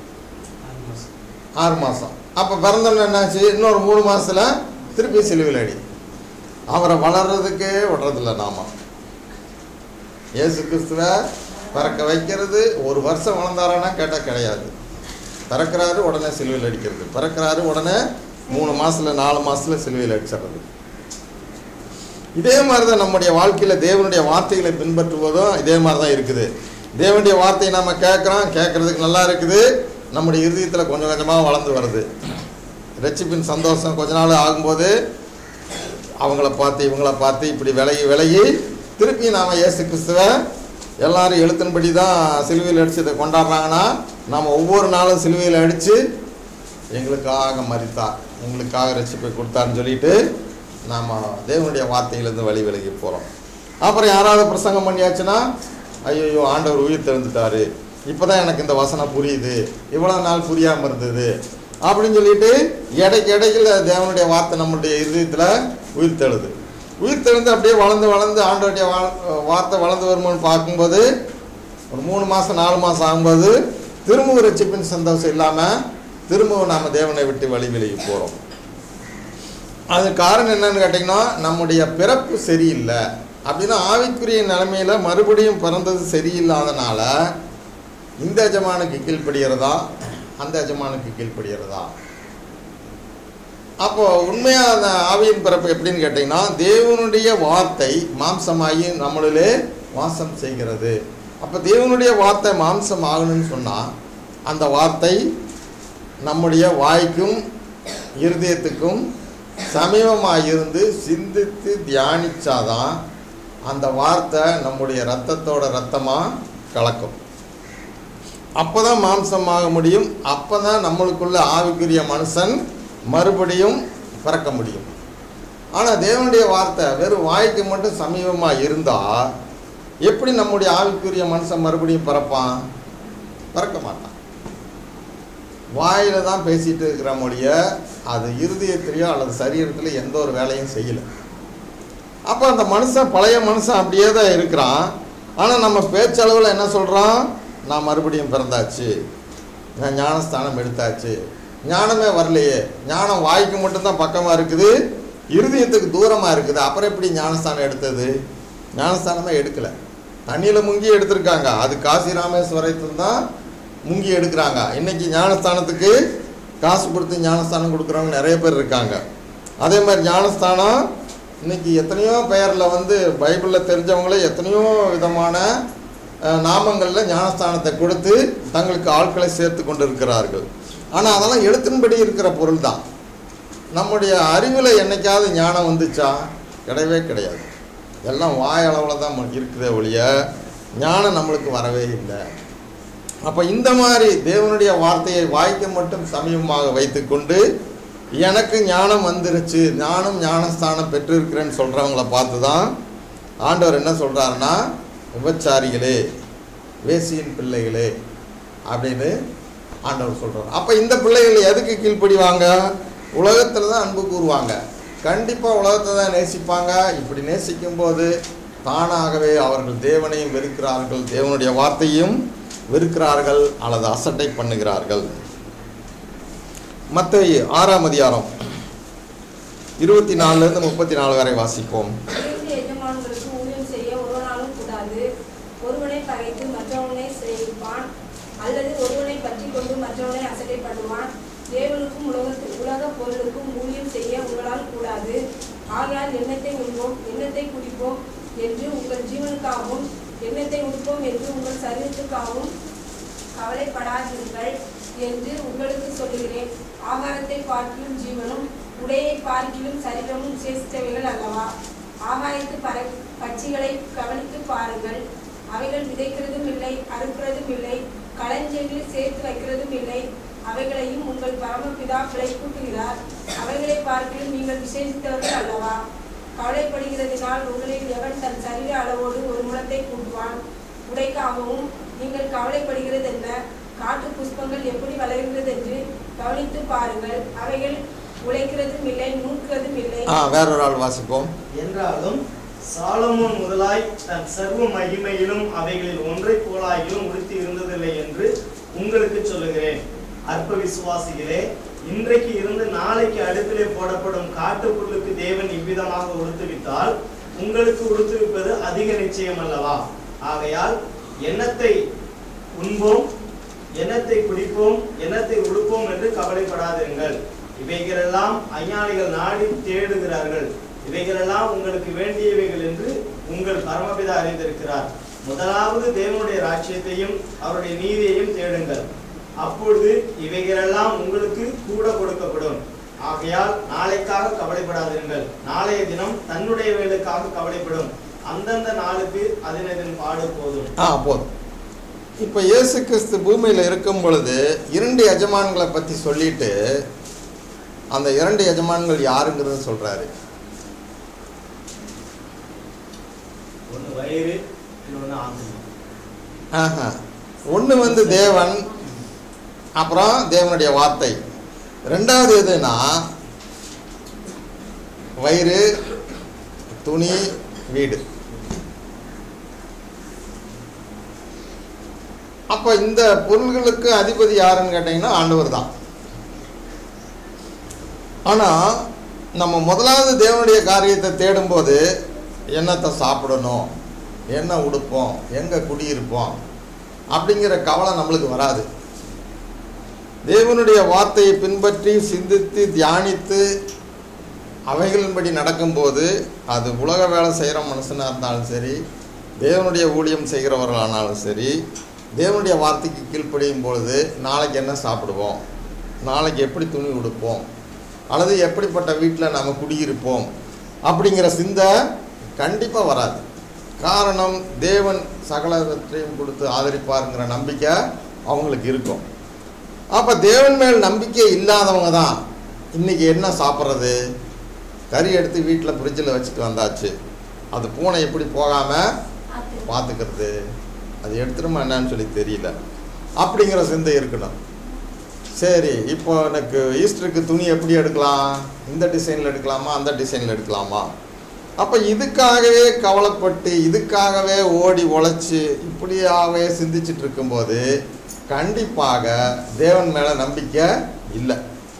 ஆறு மாதம் அப்போ பிறந்தோன்னு என்னாச்சு இன்னொரு மூணு மாதத்தில் திருப்பி சிலுவையில் அடி அவரை வளர்றதுக்கே விடுறதில்ல நாம இயேசு கிறிஸ்துவை பிறக்க வைக்கிறது ஒரு வருஷம் வளர்ந்தாரானா கேட்டால் கிடையாது பிறக்கிறாரு உடனே சிலுவையில் அடிக்கிறது பிறக்கிறாரு உடனே மூணு மாதத்தில் நாலு மாதத்தில் சிலுவையில் அடிச்சிடுறது இதே மாதிரி தான் நம்முடைய வாழ்க்கையில் தேவனுடைய வார்த்தைகளை பின்பற்றுவதும் இதே மாதிரி தான் இருக்குது தேவனுடைய வார்த்தையை நம்ம கேட்குறோம் கேட்குறதுக்கு நல்லா இருக்குது நம்முடைய இருதயத்தில் கொஞ்சம் கொஞ்சமாக வளர்ந்து வருது ரட்சிப்பின் சந்தோஷம் கொஞ்ச நாள் ஆகும்போது அவங்கள பார்த்து இவங்கள பார்த்து இப்படி விலகி விலகி திருப்பி நாம் இயேசு கிறிஸ்துவை எல்லாரும் எழுத்தின்படி தான் சிலுவையில் அடித்து இதை கொண்டாடுறாங்கன்னா நாம் ஒவ்வொரு நாளும் சிலுவையில் அடித்து எங்களுக்காக மறித்தார் எங்களுக்காக ரட்சிப்பை கொடுத்தாருன்னு சொல்லிட்டு நாம் தேவனுடைய வார்த்தையிலேருந்து வழி விலகி போகிறோம் அப்புறம் யாராவது பிரசங்கம் பண்ணியாச்சுன்னா ஐயோ ஆண்டவர் உயிர் தெரிந்துட்டாரு இப்போ தான் எனக்கு இந்த வசனம் புரியுது இவ்வளோ நாள் புரியாமல் இருந்தது அப்படின்னு சொல்லிட்டு இடைக்கு இடையில தேவனுடைய வார்த்தை நம்மளுடைய இதயத்தில் உயிர் தெழுது உயிர் தெழுந்து அப்படியே வளர்ந்து வளர்ந்து ஆண்டோடைய வா வார்த்தை வளர்ந்து வருமானு பார்க்கும்போது ஒரு மூணு மாதம் நாலு மாதம் ஆகும்போது திரும்பவும் ரட்சிப்பின் சந்தோஷம் இல்லாமல் திரும்பவும் நாம் தேவனை விட்டு வழி விலகி போகிறோம் அது காரணம் என்னன்னு கேட்டிங்கன்னா நம்முடைய பிறப்பு சரியில்லை அப்படின்னா ஆவிக்குரிய நிலைமையில மறுபடியும் பிறந்தது சரியில்லாதனால இந்த எஜமானுக்கு கீழ்ப்படுகிறதா அந்த எஜமானுக்கு கீழ்ப்படுகிறதா அப்போ உண்மையாக அந்த ஆவியின் பிறப்பு எப்படின்னு கேட்டிங்கன்னா தேவனுடைய வார்த்தை மாம்சமாகி நம்மளிலே வாசம் செய்கிறது அப்போ தேவனுடைய வார்த்தை மாம்சம் ஆகணும்னு சொன்னால் அந்த வார்த்தை நம்முடைய வாய்க்கும் இருதயத்துக்கும் சமீபமாக இருந்து சிந்தித்து தியானிச்சாதான் அந்த வார்த்தை நம்முடைய ரத்தத்தோட ரத்தமாக கலக்கும் அப்போ தான் மாம்சமாக முடியும் அப்போ தான் நம்மளுக்குள்ள ஆவிக்குரிய மனுஷன் மறுபடியும் பிறக்க முடியும் ஆனால் தேவனுடைய வார்த்தை வெறும் வாய்க்கு மட்டும் சமீபமாக இருந்தால் எப்படி நம்முடைய ஆவிக்குரிய மனுஷன் மறுபடியும் பிறப்பான் பிறக்க மாட்டான் வாயில தான் பேசிட்டு இருக்கிற மொழிய அது இருதயத்திலேயோ அல்லது சரீரத்திலேயோ எந்த ஒரு வேலையும் செய்யலை அப்போ அந்த மனுஷன் பழைய மனுஷன் அப்படியே தான் இருக்கிறான் ஆனால் நம்ம பேச்சளவில் என்ன சொல்கிறோம் நான் மறுபடியும் பிறந்தாச்சு நான் ஞானஸ்தானம் எடுத்தாச்சு ஞானமே வரலையே ஞானம் வாய்க்கு மட்டும்தான் பக்கமாக இருக்குது இருதயத்துக்கு தூரமாக இருக்குது அப்புறம் எப்படி ஞானஸ்தானம் எடுத்தது ஞானஸ்தானமே எடுக்கலை தண்ணியில் முங்கி எடுத்திருக்காங்க அது காசி ராமேஸ்வரத்தில் தான் முங்கி எடுக்கிறாங்க இன்னைக்கு ஞானஸ்தானத்துக்கு காசு கொடுத்து ஞானஸ்தானம் கொடுக்குறவங்க நிறைய பேர் இருக்காங்க அதே மாதிரி ஞானஸ்தானம் இன்னைக்கு எத்தனையோ பெயரில் வந்து பைபிளில் தெரிஞ்சவங்களே எத்தனையோ விதமான அஹ், நாமங்களில் ஞானஸ்தானத்தை கொடுத்து தங்களுக்கு ஆட்களை சேர்த்து கொண்டு இருக்கிறார்கள் ஆனால் அதெல்லாம் எழுத்தின்படி இருக்கிற பொருள் தான் நம்முடைய அறிவில் என்னைக்காவது ஞானம் வந்துச்சா கிடையவே கிடையாது எல்லாம் வாய் அளவில் தான் இருக்குதே ஒழிய ஞானம் நம்மளுக்கு வரவே இல்லை அப்போ இந்த மாதிரி தேவனுடைய வார்த்தையை வாய்க்க மட்டும் சமீபமாக வைத்துக்கொண்டு எனக்கு ஞானம் வந்துருச்சு நானும் ஞானஸ்தானம் பெற்றிருக்கிறேன்னு சொல்கிறவங்கள பார்த்து தான் ஆண்டவர் என்ன சொல்கிறாருன்னா விபச்சாரிகளே வேசியின் பிள்ளைகளே அப்படின்னு ஆண்டவர் சொல்கிறார் அப்போ இந்த பிள்ளைகள் எதுக்கு கீழ்ப்படிவாங்க உலகத்தில் தான் அன்பு கூறுவாங்க கண்டிப்பாக உலகத்தை தான் நேசிப்பாங்க இப்படி நேசிக்கும் போது தானாகவே அவர்கள் தேவனையும் வெறுக்கிறார்கள் தேவனுடைய வார்த்தையும் வெறுக்கிறார்கள் அல்லது அசட்டை பண்ணுகிறார்கள் மத்தேயு ஆறாம் அதிகாரம் இருபத்தி நாலுலேருந்து முப்பத்தி நாலு வரை வாசிப்போம் இரண்டு எஜமான்களுக்கு ஊழியம் செய்ய ஒருவனாலும் கூடாது ஒருவனை பகைத்து மற்றவனை சிறையிருப்பான் அல்லது ஒருவனை பற்றி கொண்டு மற்றவனை அசட்டை பண்ணுவான் தேவனுக்கும் உலகத்து உலக பொருளுக்கும் ஊழியம் செய்ய உங்களால் கூடாது ஆகையால் எண்ணத்தை உண்போம் எண்ணத்தை குடிப்போம் என்று உங்கள் ஜீவனுக்காகவும் எண்ணத்தை உடுப்போம் என்று உங்கள் சரீரத்துக்காகவும் கவலைப்படாதீர்கள் என்று உங்களுக்கு சொல்லுகிறேன் ஆகாரத்தை பார்க்கிலும் ஜீவனும் உடையை பார்க்கிலும் சரீரமும் விசேஷித்தவைகள் அல்லவா ஆகாயத்து பற பட்சிகளை கவனித்து பாருங்கள் அவைகள் விதைக்கிறதும் இல்லை அறுக்கிறதும் இல்லை களஞ்சியங்களில் சேர்த்து வைக்கிறதும் இல்லை அவைகளையும் உங்கள் பரமபிதா கூட்டுகிறார் அவைகளை பார்க்கிலும் நீங்கள் விசேஷித்தவர்கள் அல்லவா கவலைப்படுகிறதினால் உங்களில் எவன் தன் சரீர அளவோடு ஒரு முழத்தை கூட்டுவான் உடைக்காகவும் நீங்கள் கவலைப்படுகிறது என்ன காட்டு புஷ்பங்கள் எப்படி வளர்கிறது என்று கவனித்து பாருங்கள் அவைகள் உழைக்கிறதும் இல்லை நூக்கிறதும் இல்லை ஆ வேறொரு ஆள் வாசிப்போம் என்றாலும் சாலமோன் முதலாய் தன் சர்வ மகிமையிலும் அவைகளில் ஒன்றைப் போலாயிலும் உடுத்தி இருந்ததில்லை என்று உங்களுக்கு சொல்லுகிறேன் அற்ப விசுவாசிகளே இன்றைக்கு இருந்து நாளைக்கு அடுப்பிலே போடப்படும் காட்டுப்புல்லுக்கு தேவன் இவ்விதமாக உடுத்துவித்தால் உங்களுக்கு உடுத்துவிப்பது அதிக நிச்சயம் அல்லவா ஆகையால் எண்ணத்தை உண்போம் எண்ணத்தை குடிப்போம் எண்ணத்தை உடுப்போம் என்று கவலைப்படாதிருங்கள் இவைகளெல்லாம் ஐயாளிகள் நாடி தேடுகிறார்கள் இவைகளெல்லாம் உங்களுக்கு வேண்டியவைகள் என்று உங்கள் பரமபிதா அறிந்திருக்கிறார் முதலாவது தேவனுடைய ராஜ்யத்தையும் அவருடைய நீதியையும் தேடுங்கள் அப்பொழுது இவைகளெல்லாம் உங்களுக்கு கூட கொடுக்கப்படும் ஆகையால் நாளைக்காக கவலைப்படாதிருங்கள் நாளைய தினம் தன்னுடைய வேலைக்காக கவலைப்படும் அந்தந்த நாளுக்கு அதனதன் பாடு போதும் ஆ போதும் இப்போ இயேசு கிறிஸ்து பூமியில் இருக்கும் பொழுது இரண்டு எஜமான்களை பற்றி சொல்லிட்டு அந்த இரண்டு எஜமான்கள் யாருங்கிறத சொல்கிறாரு ஒன்று வயிறு இன்னொன்று ஆத்மா ஆஹா ஒன்று வந்து தேவன் அப்புறம் தேவனுடைய வார்த்தை ரெண்டாவது எதுனா வயிறு துணி வீடு அப்போ இந்த பொருள்களுக்கு அதிபதி யாருன்னு கேட்டிங்கன்னா ஆண்டவர் தான் ஆனால் நம்ம முதலாவது தேவனுடைய காரியத்தை தேடும்போது என்னத்தை சாப்பிடணும் என்ன உடுப்போம் எங்கே குடியிருப்போம் அப்படிங்கிற கவலை நம்மளுக்கு வராது தேவனுடைய வார்த்தையை பின்பற்றி சிந்தித்து தியானித்து அவைகளின்படி நடக்கும்போது அது உலக வேலை செய்கிற மனுஷனாக இருந்தாலும் சரி தேவனுடைய ஊழியம் செய்கிறவர்களானாலும் சரி தேவனுடைய வார்த்தைக்கு கீழ்ப்படியும் பொழுது நாளைக்கு என்ன சாப்பிடுவோம் நாளைக்கு எப்படி துணி உடுப்போம் அல்லது எப்படிப்பட்ட வீட்டில் நாம் குடியிருப்போம் அப்படிங்கிற சிந்தை கண்டிப்பாக வராது காரணம் தேவன் சகலவற்றையும் கொடுத்து ஆதரிப்பாருங்கிற நம்பிக்கை அவங்களுக்கு இருக்கும் அப்போ தேவன் மேல் நம்பிக்கை இல்லாதவங்க தான் இன்றைக்கி என்ன சாப்பிட்றது கறி எடுத்து வீட்டில் ஃப்ரிட்ஜில் வச்சுட்டு வந்தாச்சு அது பூனை எப்படி போகாமல் பார்த்து பார்த்துக்கிறது அது எடுத்துருமா என்னன்னு சொல்லி தெரியல அப்படிங்கிற சிந்தை இருக்கணும் சரி இப்போ எனக்கு ஈஸ்டருக்கு துணி எப்படி எடுக்கலாம் இந்த டிசைனில் எடுக்கலாமா அந்த டிசைனில் எடுக்கலாமா அப்போ இதுக்காகவே கவலைப்பட்டு இதுக்காகவே ஓடி உழைச்சி இப்படியாகவே சிந்திச்சிட்டு இருக்கும்போது கண்டிப்பாக தேவன் மேலே நம்பிக்கை இல்லை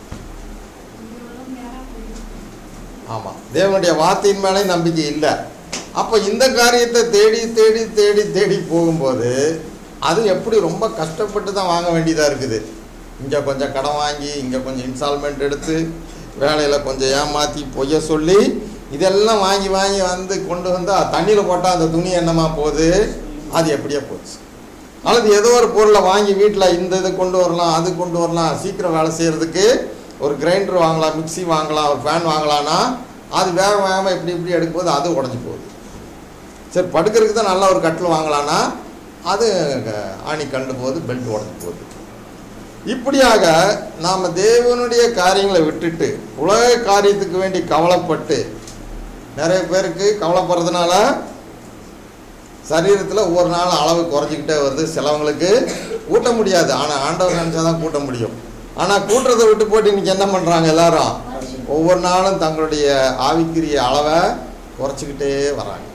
ஆமாம் தேவனுடைய வார்த்தையின் மேலே நம்பிக்கை இல்லை அப்போ இந்த காரியத்தை தேடி தேடி தேடி தேடி போகும்போது அது எப்படி ரொம்ப கஷ்டப்பட்டு தான் வாங்க வேண்டியதாக இருக்குது இங்கே கொஞ்சம் கடன் வாங்கி இங்கே கொஞ்சம் இன்ஸ்டால்மெண்ட் எடுத்து வேலையில் கொஞ்சம் ஏமாற்றி பொய்ய சொல்லி இதெல்லாம் வாங்கி வாங்கி வந்து கொண்டு வந்தால் தண்ணியில் போட்டால் அந்த துணி என்னமா போகுது அது எப்படியோ போச்சு அல்லது ஏதோ ஒரு பொருளை வாங்கி வீட்டில் இந்த இது கொண்டு வரலாம் அது கொண்டு வரலாம் சீக்கிரம் வேலை செய்கிறதுக்கு ஒரு கிரைண்டர் வாங்கலாம் மிக்ஸி வாங்கலாம் ஒரு ஃபேன் வாங்கலாம்னா அது வேக வேகமாக இப்படி இப்படி எடுக்கும்போது அது உடஞ்சி போகுது சரி படுக்கிறதுக்கு தான் நல்லா ஒரு கட்டில் வாங்கலாம்னா அது க- ஆணி கண்டு போகுது பெல்ட் உடஞ்சி போகுது இப்படியாக நாம் தேவனுடைய காரியங்களை விட்டுட்டு உலக காரியத்துக்கு வேண்டி கவலைப்பட்டு நிறைய பேருக்கு கவலைப்படுறதுனால சரீரத்தில் ஒவ்வொரு நாளும் அளவு குறைஞ்சிக்கிட்டே வருது சிலவங்களுக்கு கூட்ட முடியாது ஆனால் ஆண்டவர் நினச்சா தான் கூட்ட முடியும் ஆனால் கூட்டுறதை விட்டு போட்டு இன்னைக்கு என்ன பண்ணுறாங்க எல்லாரும் ஒவ்வொரு நாளும் தங்களுடைய ஆவிக்குரிய அளவை குறைச்சிக்கிட்டே வராங்க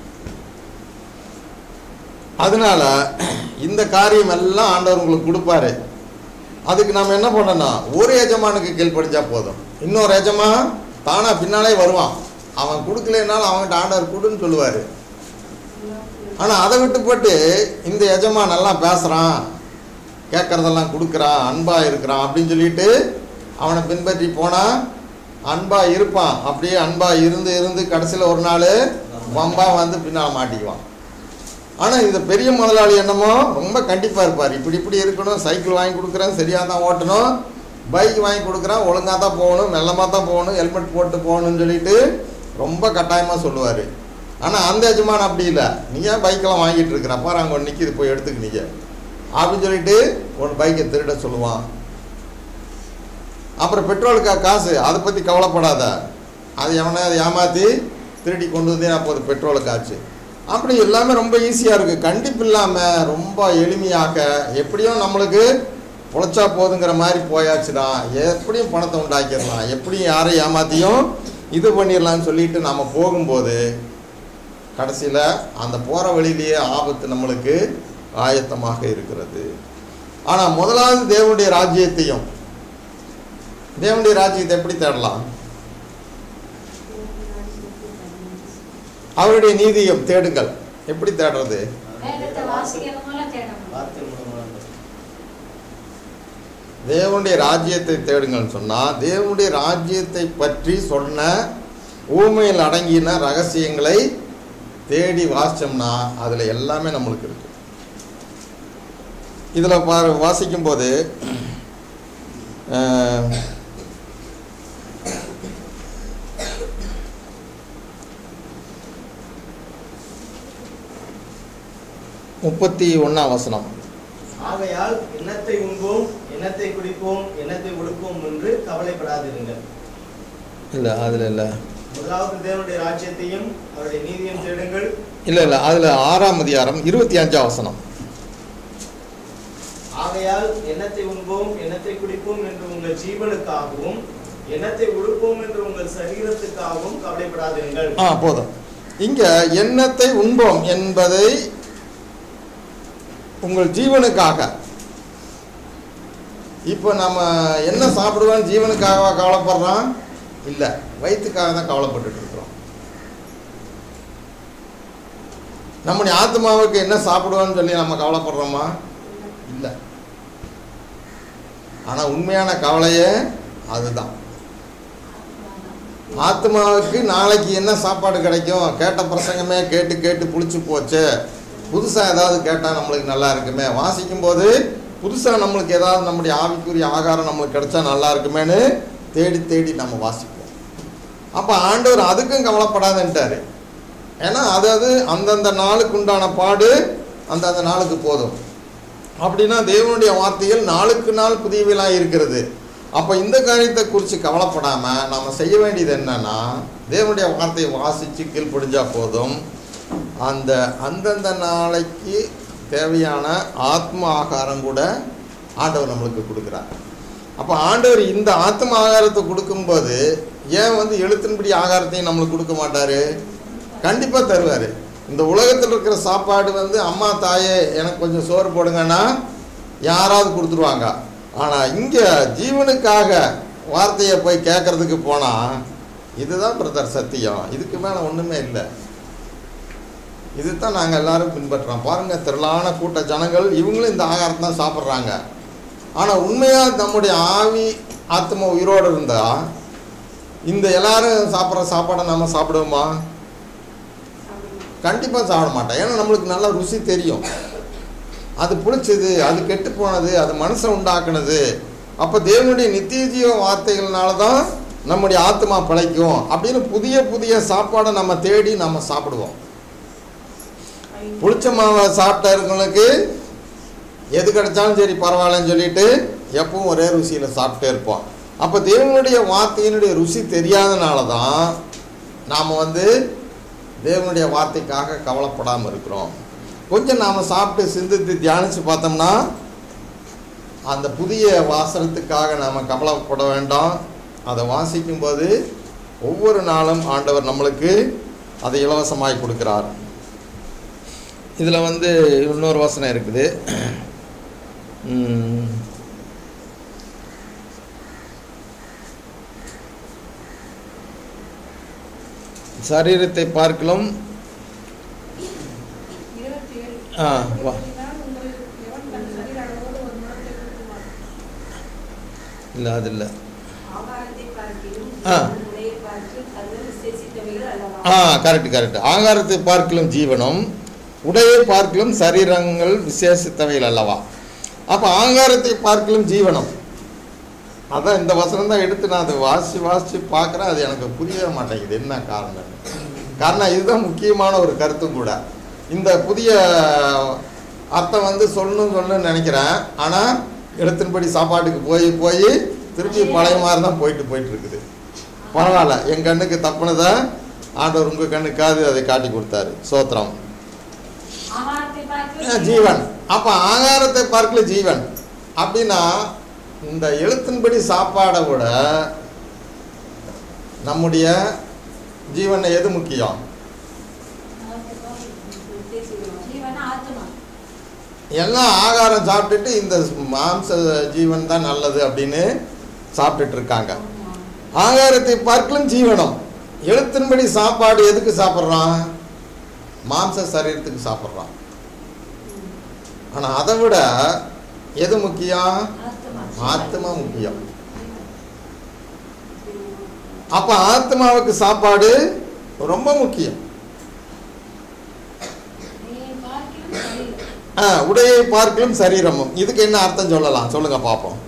அதனால இந்த காரியம் எல்லாம் ஆண்டவர் உங்களுக்கு கொடுப்பாரு அதுக்கு நாம் என்ன பண்ணணும் ஒரு எஜமானுக்கு கீழ்ப்படிஞ்சா போதும் இன்னொரு எஜமான் தானா பின்னாலே வருவான் அவன் கொடுக்கலனாலும் அவன்கிட்ட ஆண்டவர் கொடுன்னு சொல்லுவார் ஆனால் அதை விட்டு போட்டு இந்த எஜமான் நல்லா பேசுகிறான் கேட்குறதெல்லாம் கொடுக்குறான் அன்பாக இருக்கிறான் அப்படின்னு சொல்லிட்டு அவனை பின்பற்றி போனால் அன்பாக இருப்பான் அப்படியே அன்பாக இருந்து இருந்து கடைசியில் ஒரு நாள் வம்பா வந்து பின்னால் மாட்டிக்குவான் ஆனால் இந்த பெரிய முதலாளி என்னமோ ரொம்ப கண்டிப்பாக இருப்பார் இப்படி இப்படி இருக்கணும் சைக்கிள் வாங்கி கொடுக்குறேன் சரியாக தான் ஓட்டணும் பைக் வாங்கி கொடுக்குறேன் ஒழுங்காக தான் போகணும் மெல்லமாக தான் போகணும் ஹெல்மெட் போட்டு போகணும்னு சொல்லிட்டு ரொம்ப கட்டாயமாக சொல்லுவார் ஆனால் அந்த எஜமான் அப்படி இல்லை நீ ஏன் பைக்கெல்லாம் வாங்கிட்டு இருக்கிற பாரு அங்கே ஒன்று நிற்கிது போய் எடுத்துக்கினீங்க அப்படின்னு சொல்லிட்டு ஒன்று பைக்கை திருட சொல்லுவான் அப்புறம் பெட்ரோலுக்கா காசு அதை பற்றி கவலைப்படாத அது எவனே அதை ஏமாற்றி திருடி கொண்டு வந்தே அப்போது பெட்ரோலுக்கு ஆச்சு அப்படி எல்லாமே ரொம்ப ஈஸியாக இருக்குது கண்டிப்பு இல்லாமல் ரொம்ப எளிமையாக எப்படியும் நம்மளுக்கு பொழைச்சா போதுங்கிற மாதிரி போயாச்சுன்னா எப்படியும் பணத்தை உண்டாக்கிடலாம் எப்படியும் யாரையும் ஏமாற்றியும் இது பண்ணிடலாம்னு சொல்லிட்டு நம்ம போகும்போது கடைசியில் அந்த போகிற வழியிலேயே ஆபத்து நம்மளுக்கு ஆயத்தமாக இருக்கிறது ஆனால் முதலாவது தேவனுடைய ராஜ்யத்தையும் தேவனுடைய ராஜ்யத்தை எப்படி தேடலாம் அவருடைய நீதியும் தேடுங்கள் எப்படி தேடுறது வேதத்தை வாசிக்கிறது மூலம் தேடணும் வார்த்தை மூலமாக தேவனுடைய ராஜ்யத்தை தேடுங்கள்னு சொன்னால் தேவனுடைய ராஜ்யத்தை பற்றி சொன்ன ஊமையில் அடங்கின ரகசியங்களை தேடி வாசிச்சோம்னா அதில் எல்லாமே நம்மளுக்கு இருக்கு இதில் பா வாசிக்கும்போது அஹ், முப்பத்தி ஒன்றாம் வசனம் ஆகையால் எண்ணத்தை உண்போம் எண்ணத்தை குடிப்போம் எண்ணத்தை உடுப்போம் என்று கவலைப்படாதிருங்கள் இல்லை அதில் இல்லை முதலாவது தேவனுடைய ராஜ்யத்தையும் அவருடைய நீதியும் தேடுங்கள் இல்லை இல்லை அதில் ஆறாம் அதிகாரம் இருபத்தி அஞ்சாம் வசனம் ஆகையால் எண்ணத்தை உண்போம் எண்ணத்தை குடிப்போம் என்று உங்கள் ஜீவனுக்காகவும் எண்ணத்தை உடுப்போம் என்று உங்கள் சரீரத்துக்காகவும் கவலைப்படாதிருங்கள் ஆ போதும் இங்கே எண்ணத்தை உண்போம் என்பதை உங்கள் ஜீவனுக்காக இப்போ நம்ம என்ன சாப்பிடுவோம் ஜீவனுக்காக கவலைப்படுறோம் இல்லை வயிற்றுக்காக தான் கவலைப்பட்டுட்டு இருக்கிறோம் நம்முடைய ஆத்மாவுக்கு என்ன சாப்பிடுவோம்னு சொல்லி நம்ம கவலைப்படுறோமா இல்லை ஆனால் உண்மையான கவலையே அதுதான் ஆத்மாவுக்கு நாளைக்கு என்ன சாப்பாடு கிடைக்கும் கேட்ட பிரசங்கமே கேட்டு கேட்டு புளிச்சு போச்சு புதுசாக ஏதாவது கேட்டால் நம்மளுக்கு நல்லா இருக்குமே வாசிக்கும் போது புதுசாக நம்மளுக்கு ஏதாவது நம்முடைய ஆவிக்குரிய ஆகாரம் நம்மளுக்கு கிடைச்சா நல்லா இருக்குமேன்னு தேடி தேடி நம்ம வாசிப்போம் அப்போ ஆண்டவர் அதுக்கும் கவலைப்படாதுன்ட்டாரு ஏன்னா அது அது அந்தந்த நாளுக்கு உண்டான பாடு அந்தந்த நாளுக்கு போதும் அப்படின்னா தேவனுடைய வார்த்தைகள் நாளுக்கு நாள் புதியவைலாம் இருக்கிறது அப்போ இந்த காரியத்தை குறித்து கவலைப்படாமல் நம்ம செய்ய வேண்டியது என்னன்னா தேவனுடைய வார்த்தையை வாசித்து கீழ்ப்படிஞ்சா போதும் அந்த அந்தந்த நாளைக்கு தேவையான ஆத்ம ஆகாரம் கூட ஆண்டவர் நம்மளுக்கு கொடுக்குறார் அப்போ ஆண்டவர் இந்த ஆத்ம ஆகாரத்தை கொடுக்கும்போது ஏன் வந்து எழுத்தின்படி ஆகாரத்தையும் நம்மளுக்கு கொடுக்க மாட்டார் கண்டிப்பாக தருவார் இந்த உலகத்தில் இருக்கிற சாப்பாடு வந்து அம்மா தாயே எனக்கு கொஞ்சம் சோறு போடுங்கன்னா யாராவது கொடுத்துருவாங்க ஆனால் இங்கே ஜீவனுக்காக வார்த்தையை போய் கேட்கறதுக்கு போனால் இதுதான் பிரதர் சத்தியம் இதுக்கு மேலே ஒன்றுமே இல்லை இதுதான் நாங்கள் எல்லாரும் பின்பற்றுறோம் பாருங்கள் திரளான கூட்ட ஜனங்கள் இவங்களும் இந்த ஆகாரத்தை தான் சாப்பிட்றாங்க ஆனால் உண்மையாக நம்முடைய ஆவி ஆத்மா உயிரோடு இருந்தால் இந்த எல்லாரும் சாப்பிட்ற சாப்பாடை நம்ம சாப்பிடுவோமா கண்டிப்பாக சாப்பிட மாட்டோம் ஏன்னா நம்மளுக்கு நல்லா ருசி தெரியும் அது புளிச்சது அது கெட்டு போனது அது மனசை உண்டாக்குனது அப்போ தேவனுடைய நித்திய ஜீவ வார்த்தைகள்னால தான் நம்முடைய ஆத்மா பிழைக்கும் அப்படின்னு புதிய புதிய சாப்பாடை நம்ம தேடி நம்ம சாப்பிடுவோம் புளிச்ச மாவை சாப்பிட்டவங்களுக்கு எது கிடைச்சாலும் சரி பரவாயில்லன்னு சொல்லிட்டு எப்பவும் ஒரே ருசியில் சாப்பிட்டே இருப்போம் அப்போ தேவனுடைய வார்த்தையினுடைய ருசி தெரியாதனால தான் நாம் வந்து தேவனுடைய வார்த்தைக்காக கவலைப்படாமல் இருக்கிறோம் கொஞ்சம் நாம் சாப்பிட்டு சிந்தித்து தியானித்து பார்த்தோம்னா அந்த புதிய வாசனத்துக்காக நாம் கவலைப்பட வேண்டாம் அதை வாசிக்கும்போது ஒவ்வொரு நாளும் ஆண்டவர் நம்மளுக்கு அதை இலவசமாய் கொடுக்கிறார் இதில் வந்து இன்னொரு வசனம் இருக்குது உம், சரீரத்தை பார்க்கலும் இருபத்தி ஏழு. ஆ, வா. அப்படினால் உங்கள் எவன் தன் சரீர அளவோடு ஒரு முழத்தை கொடுக்குவான். இல்லை அது இல்லை ஆகாரத்தை பார்க்கிலும் ஆ. உடையை பார்த்து அது விசேஷித்தவைகள் அல்லவா ஆ கரெக்ட் கரெக்ட் ஆகாரத்தை பார்க்கலும் ஜீவனம் உடையை பார்க்கலும் சரீரங்கள் விசேஷித்தவைகள் அல்லவா அப்போ ஆகாரத்தை பார்க்கலும் ஜீவனம் அதான் இந்த வசனம் தான் எடுத்து நான் அதை வாசித்து வாசித்து பார்க்குறேன் அது எனக்கு புரியவே மாட்டேங்குது என்ன காரணம் காரணம் இதுதான் முக்கியமான ஒரு கருத்தும் கூட இந்த புதிய அர்த்தம் வந்து சொல்லணும் சொல்லணும்னு நினைக்கிறேன் ஆனால் எழுத்தின்படி சாப்பாட்டுக்கு போய் போய் திருப்பி பழைய மாதிரி தான் போயிட்டு போயிட்டு இருக்குது பரவாயில்ல என் கண்ணுக்கு தப்புனதை ஆண்டவர் உங்கள் கண்ணுக்காவது அதை காட்டி கொடுத்தாரு சோத்திரம் ஆகாரத்தை அஹ் பார்த்து ஜீவன் அப்போ ஆகாரத்தை பார்க்கல ஜீவன் அப்படின்னா இந்த எழுத்தின்படி சாப்பாடை விட நம்முடைய ஜீவனை எது முக்கியம் ஜீவன ஆத்மா எல்லாம் ஆகாரம் சாப்பிட்டுட்டு இந்த மாம்ச ஜீவன் தான் நல்லது அப்படின்னு சாப்பிட்டுட்டு இருக்காங்க ஆகாரத்தை பார்க்கலும் ஜீவனம் எழுத்தின்படி சாப்பாடு எதுக்கு சாப்பிட்றான் மாம்ச சரீரத்துக்கு சாப்பிட்றான் ஆனால் அதை விட எது முக்கியம் ஆத்மா ஆத்மா முக்கியம் அப்போ ஆத்மாவுக்கு சாப்பாடு ரொம்ப முக்கியம் நீ பார்க்கிலும் சரீரம். ஆ, உடையை பார்க்கலும் சரீரமும் இதுக்கு என்ன அர்த்தம் சொல்லலாம் சொல்லுங்க பார்ப்போம்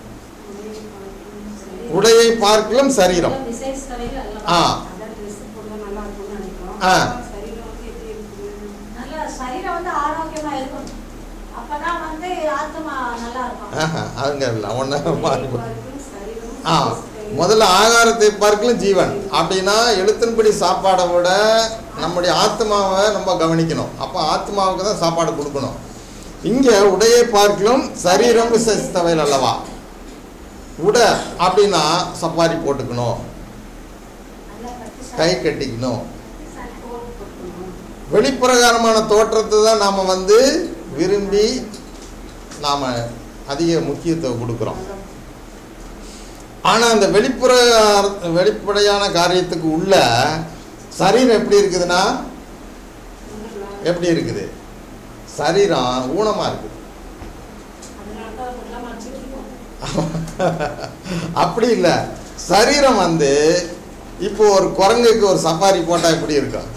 உடையை பார்க்கலும் சரீரம் விசேஷத்தவைகள் அல்லவா ஆ அதான் ட்ரெஸ் போடுறது நல்லா இருக்கும்னு நினைக்கிறோம் ஆ. சரீரம் வந்து எப்படி இருக்குது நல்ல சரீரம் வந்து ஆரோக்கியமா இருக்கும் அப்பதான் வந்து ஆத்மா நல்லா இருக்கும் ஆஹா, அதுங்க இல்லை ஒன்று மாறி போ- பார்க்கும் சரீரம் ஆ முதல்ல ஆகாரத்தை பார்க்கலும் ஜீவன் அப்படின்னா எழுத்தின்படி சாப்பாடை விட நம்முடைய ஆத்மாவை நம்ம கவனிக்கணும் அப்போ ஆத்மாவுக்கு தான் சாப்பாடு கொடுக்கணும் இங்கே உடையை பார்க்கலும் சரீரம் விசேஷத்தவையில் அல்லவா உடை அப்படின்னா சப்பாரி போட்டுக்கணும் நல்லா கட்டி கை கட்டிக்கணும் சரி, போட்டு போட்டுக்கணும். வெளிப்பிரகாரமான தோற்றத்தை தான் நாம் வந்து விரும்பி நாம் அதிக முக்கியத்துவம் கொடுக்குறோம் ஆனால் அந்த வெளிப்புற வெளிப்படையான காரியத்துக்கு உள்ள சரீரம் எப்படி இருக்குதுன்னா எப்படி இருக்குது சரீரம் ஊனமாக இருக்குது அதனால தான் ஃபுல்லாக மறைச்சிட்டு இருக்கோம் அப்படி இல்லை சரீரம் வந்து இப்போ ஒரு குரங்குக்கு ஒரு சஃபாரி போட்டால் எப்படி இருக்கும்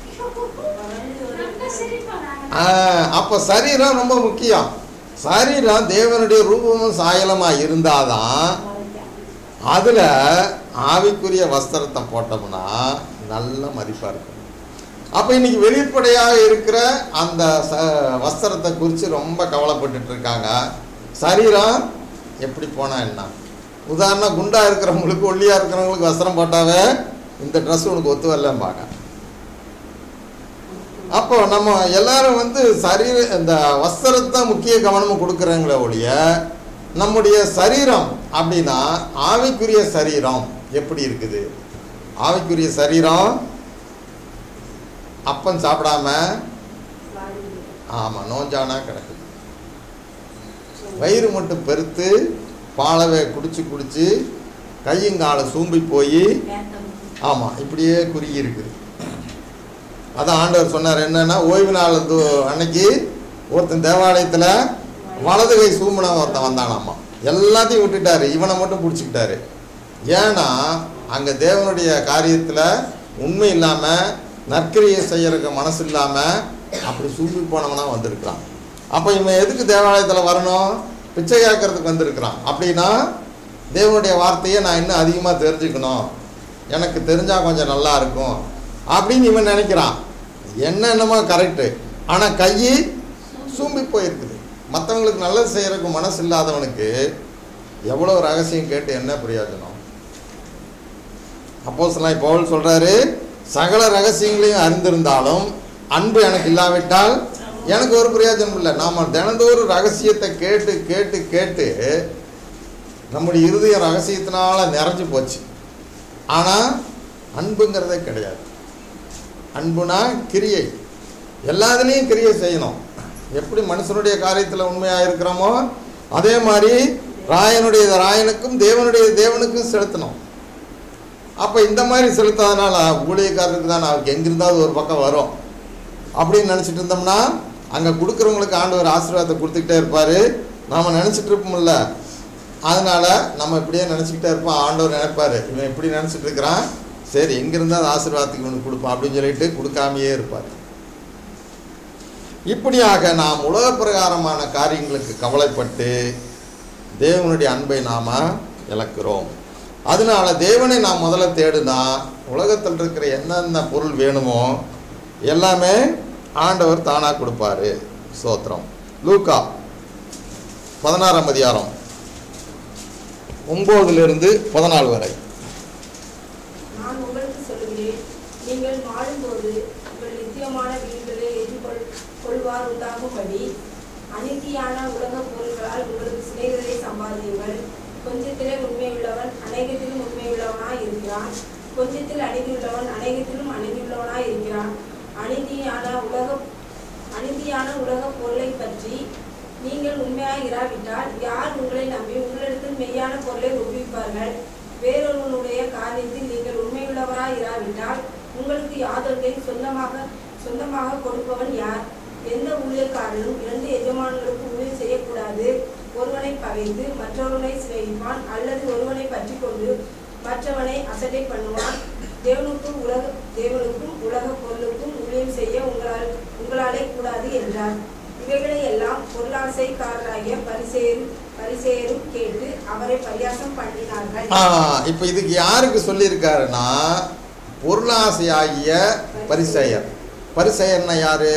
ரொம்ப சிரிப்பா நாங்க. ஆ, அப்போ சரீரம் ரொம்ப முக்கியம் சரீரம் தேவனுடைய ரூபமும் சாயலமாக இருந்தாதான் அதில் ஆவிக்குரிய வஸ்திரத்தை போட்டோம்னா நல்ல மதிப்பாக இருக்கும் அப்போ இன்னைக்கு வெளிப்படையாக இருக்கிற அந்த ச வஸ்திரத்தை குறித்து ரொம்ப கவலைப்பட்டுட்டு இருக்காங்க சரீரம் எப்படி போனால் என்ன உதாரணம் குண்டா இருக்கிறவங்களுக்கு ஒல்லியாக இருக்கிறவங்களுக்கு வஸ்திரம் போட்டாவே இந்த ட்ரெஸ் உனக்கு ஒத்து வரலம்பாங்க அப்போ நம்ம எல்லாரும் வந்து சரீர இந்த வஸ்திரத்தை முக்கிய கவனமும் கொடுக்குறாங்களே ஒழிய நம்முடைய சரீரம் அப்படின்னா ஆவிக்குரிய சரீரம் எப்படி இருக்குது ஆவிக்குரிய சரீரம் அப்பம் சாப்பிடாம ஆமாம் நோஞ்சானா கிடக்குது வயிறு மட்டும் பெருத்து பாலவை குடிச்சு குடிச்சு கையுங்கால சூம்பி போய் ஆமாம் இப்படியே குறுகி இருக்குது அதான் ஆண்டவர் சொன்னார் என்னன்னா ஓய்வு நாள் து- அன்னைக்கு ஒருத்தன் தேவாலயத்தில் வலது கை சூம்பன ஒருத்தன் வந்தானாமா எல்லாத்தையும் விட்டுட்டாரு இவனை மட்டும் பிடிச்சிக்கிட்டாரு ஏன்னா அங்கே தேவனுடைய காரியத்தில் உண்மை இல்லாமல் நற்கிரியை செய்யறதுக்கு மனசு இல்லாமல் அப்படி சூம்பி போனவனா வந்திருக்கிறான் அப்போ இவன் எதுக்கு தேவாலயத்தில் வரணும் பிச்சை கேட்கறதுக்கு வந்திருக்கிறான் அப்படின்னா தேவனுடைய வார்த்தையை நான் இன்னும் அதிகமாக தெரிஞ்சுக்கணும் எனக்கு தெரிஞ்சால் கொஞ்சம் நல்லா இருக்கும் அப்படின்னு இவன் நினைக்கிறான் என்ன என்னமோ கரெக்டு ஆனால் கை சூம்பி போயிருக்குது மற்றவங்களுக்கு நல்லது செய்யறதுக்கு மனசு இல்லாதவனுக்கு எவ்வளோ ரகசியம் கேட்டு என்ன பிரயோஜனம் அப்போஸ்தலனாகிய பவுல் சொல்றாரு சகல ரகசியங்களையும் அறிந்திருந்தாலும் அன்பு எனக்கு இல்லாவிட்டால் எனக்கு ஒரு பிரயோஜனம் இல்லை நாம் தினந்தோறும் ரகசியத்தை கேட்டு கேட்டு கேட்டு நம்முடைய இருதயம் ரகசியத்தினால நிறைஞ்சு போச்சு ஆனால் அன்புங்கிறதே கிடையாது அன்புனா கிரியை எல்லாத்துலேயும் கிரியை செய்யணும் எப்படி மனுஷனுடைய காரியத்தில் உண்மையாக இருக்கிறோமோ அதே மாதிரி ராயனுடைய ராயனுக்கும் தேவனுடைய தேவனுக்கும் செலுத்தணும் அப்போ இந்த மாதிரி செலுத்தாதனால ஊழியக்காரருக்கு தான் அவருக்கு எங்கிருந்தாவது ஒரு பக்கம் வரும் அப்படின்னு நினச்சிட்டு இருந்தோம்னா அங்கே கொடுக்குறவங்களுக்கு ஆண்டவர் ஆசீர்வாதத்தை கொடுத்துக்கிட்டே இருப்பார் நாம் நினச்சிட்டு இருப்போம்ல அதனால் நம்ம இப்படியே நினச்சிக்கிட்டே இருப்போம் ஆண்டவர் நினைப்பார் இவன் இப்படி நினச்சிட்டு இருக்கிறான் சரி எங்கிருந்தா அந்த ஆசீர்வாதத்துக்கு இவனுக்கு கொடுப்பான் அப்படின்னு சொல்லிட்டு கொடுக்காமையே இருப்பார் இப்படியாக நாம் உலக பிரகாரமான காரியங்களுக்கு கவலைப்பட்டு தேவனுடைய அன்பை நாம் இழக்கிறோம் அதனால தேவனை நாம் முதல்ல தேடுனா உலகத்தில் இருக்கிற என்னென்ன பொருள் வேணுமோ எல்லாமே ஆண்டவர் தானாக கொடுப்பாரு சோத்திரம் லூக்கா பதினாறாம் அதிகாரம் ஒம்போதுலேருந்து பதினாலு வரை நான் உங்களுக்கு சொல்லுகிறேன் நீங்கள் வாழும்போது உங்கள் நித்தியமான வீடுகளை எதிர்கொள் கொள்வார் உண்டாகும்படி அநீதியான உலகப் பொருள்களால் உங்களுக்கு சிநேகிதரை சம்பாதியுங்கள் கொஞ்சத்திலே உண்மையுள்ளவன் அநேகத்திலும் உண்மையுள்ளவனாய் இருக்கிறான் கொஞ்சத்தில் அநீதியுள்ளவன் அநேகத்திலும் அநீதியுள்ளவனாய் இருக்கிறான் அநீதியான உலக அநீதியான உலகப் பொருளை பற்றி நீங்கள் உண்மையாய் இராவிட்டால் யார் உங்களை நம்பி உங்களிடத்தில் மெய்யான பொருளை ஒப்புவிப்பார்கள் வேறொருவனுடைய காரியத்தில் நீங்கள் உண்மையுள்ளவராய் இராவிட்டால் உங்களுக்கு யாதொன்றையும் சொந்தமாக சொந்தமாக கொடுப்பவன் யார் எந்த ஊழியக்காரனும் இரண்டு எஜமான்களுக்கு ஊழியம் செய்யக்கூடாது ஒருவனை பகைத்து மற்றொருவனை சிநேகிப்பான் அல்லது ஒருவனை பற்றி கொண்டு மற்றவனை அசட்டை பண்ணுவான் தேவனுக்கும் உலக தேவனுக்கும் உலக பொருளுக்கும் ஊழியம் செய்ய உங்களால் உங்களாலே கூடாது என்றார் இவைகளை எல்லாம் பொருளாசைக்காரராகிய பரிசேரும் பரிசேரும் கேட்டு அவரை பரியாசம் பண்ணினார்கள் ஆ இப்போ இதுக்கு யாருக்கு சொல்லியிருக்காருன்னா பொருளாசையாகிய பரிசெயர் பரிசெயர்னா யாரு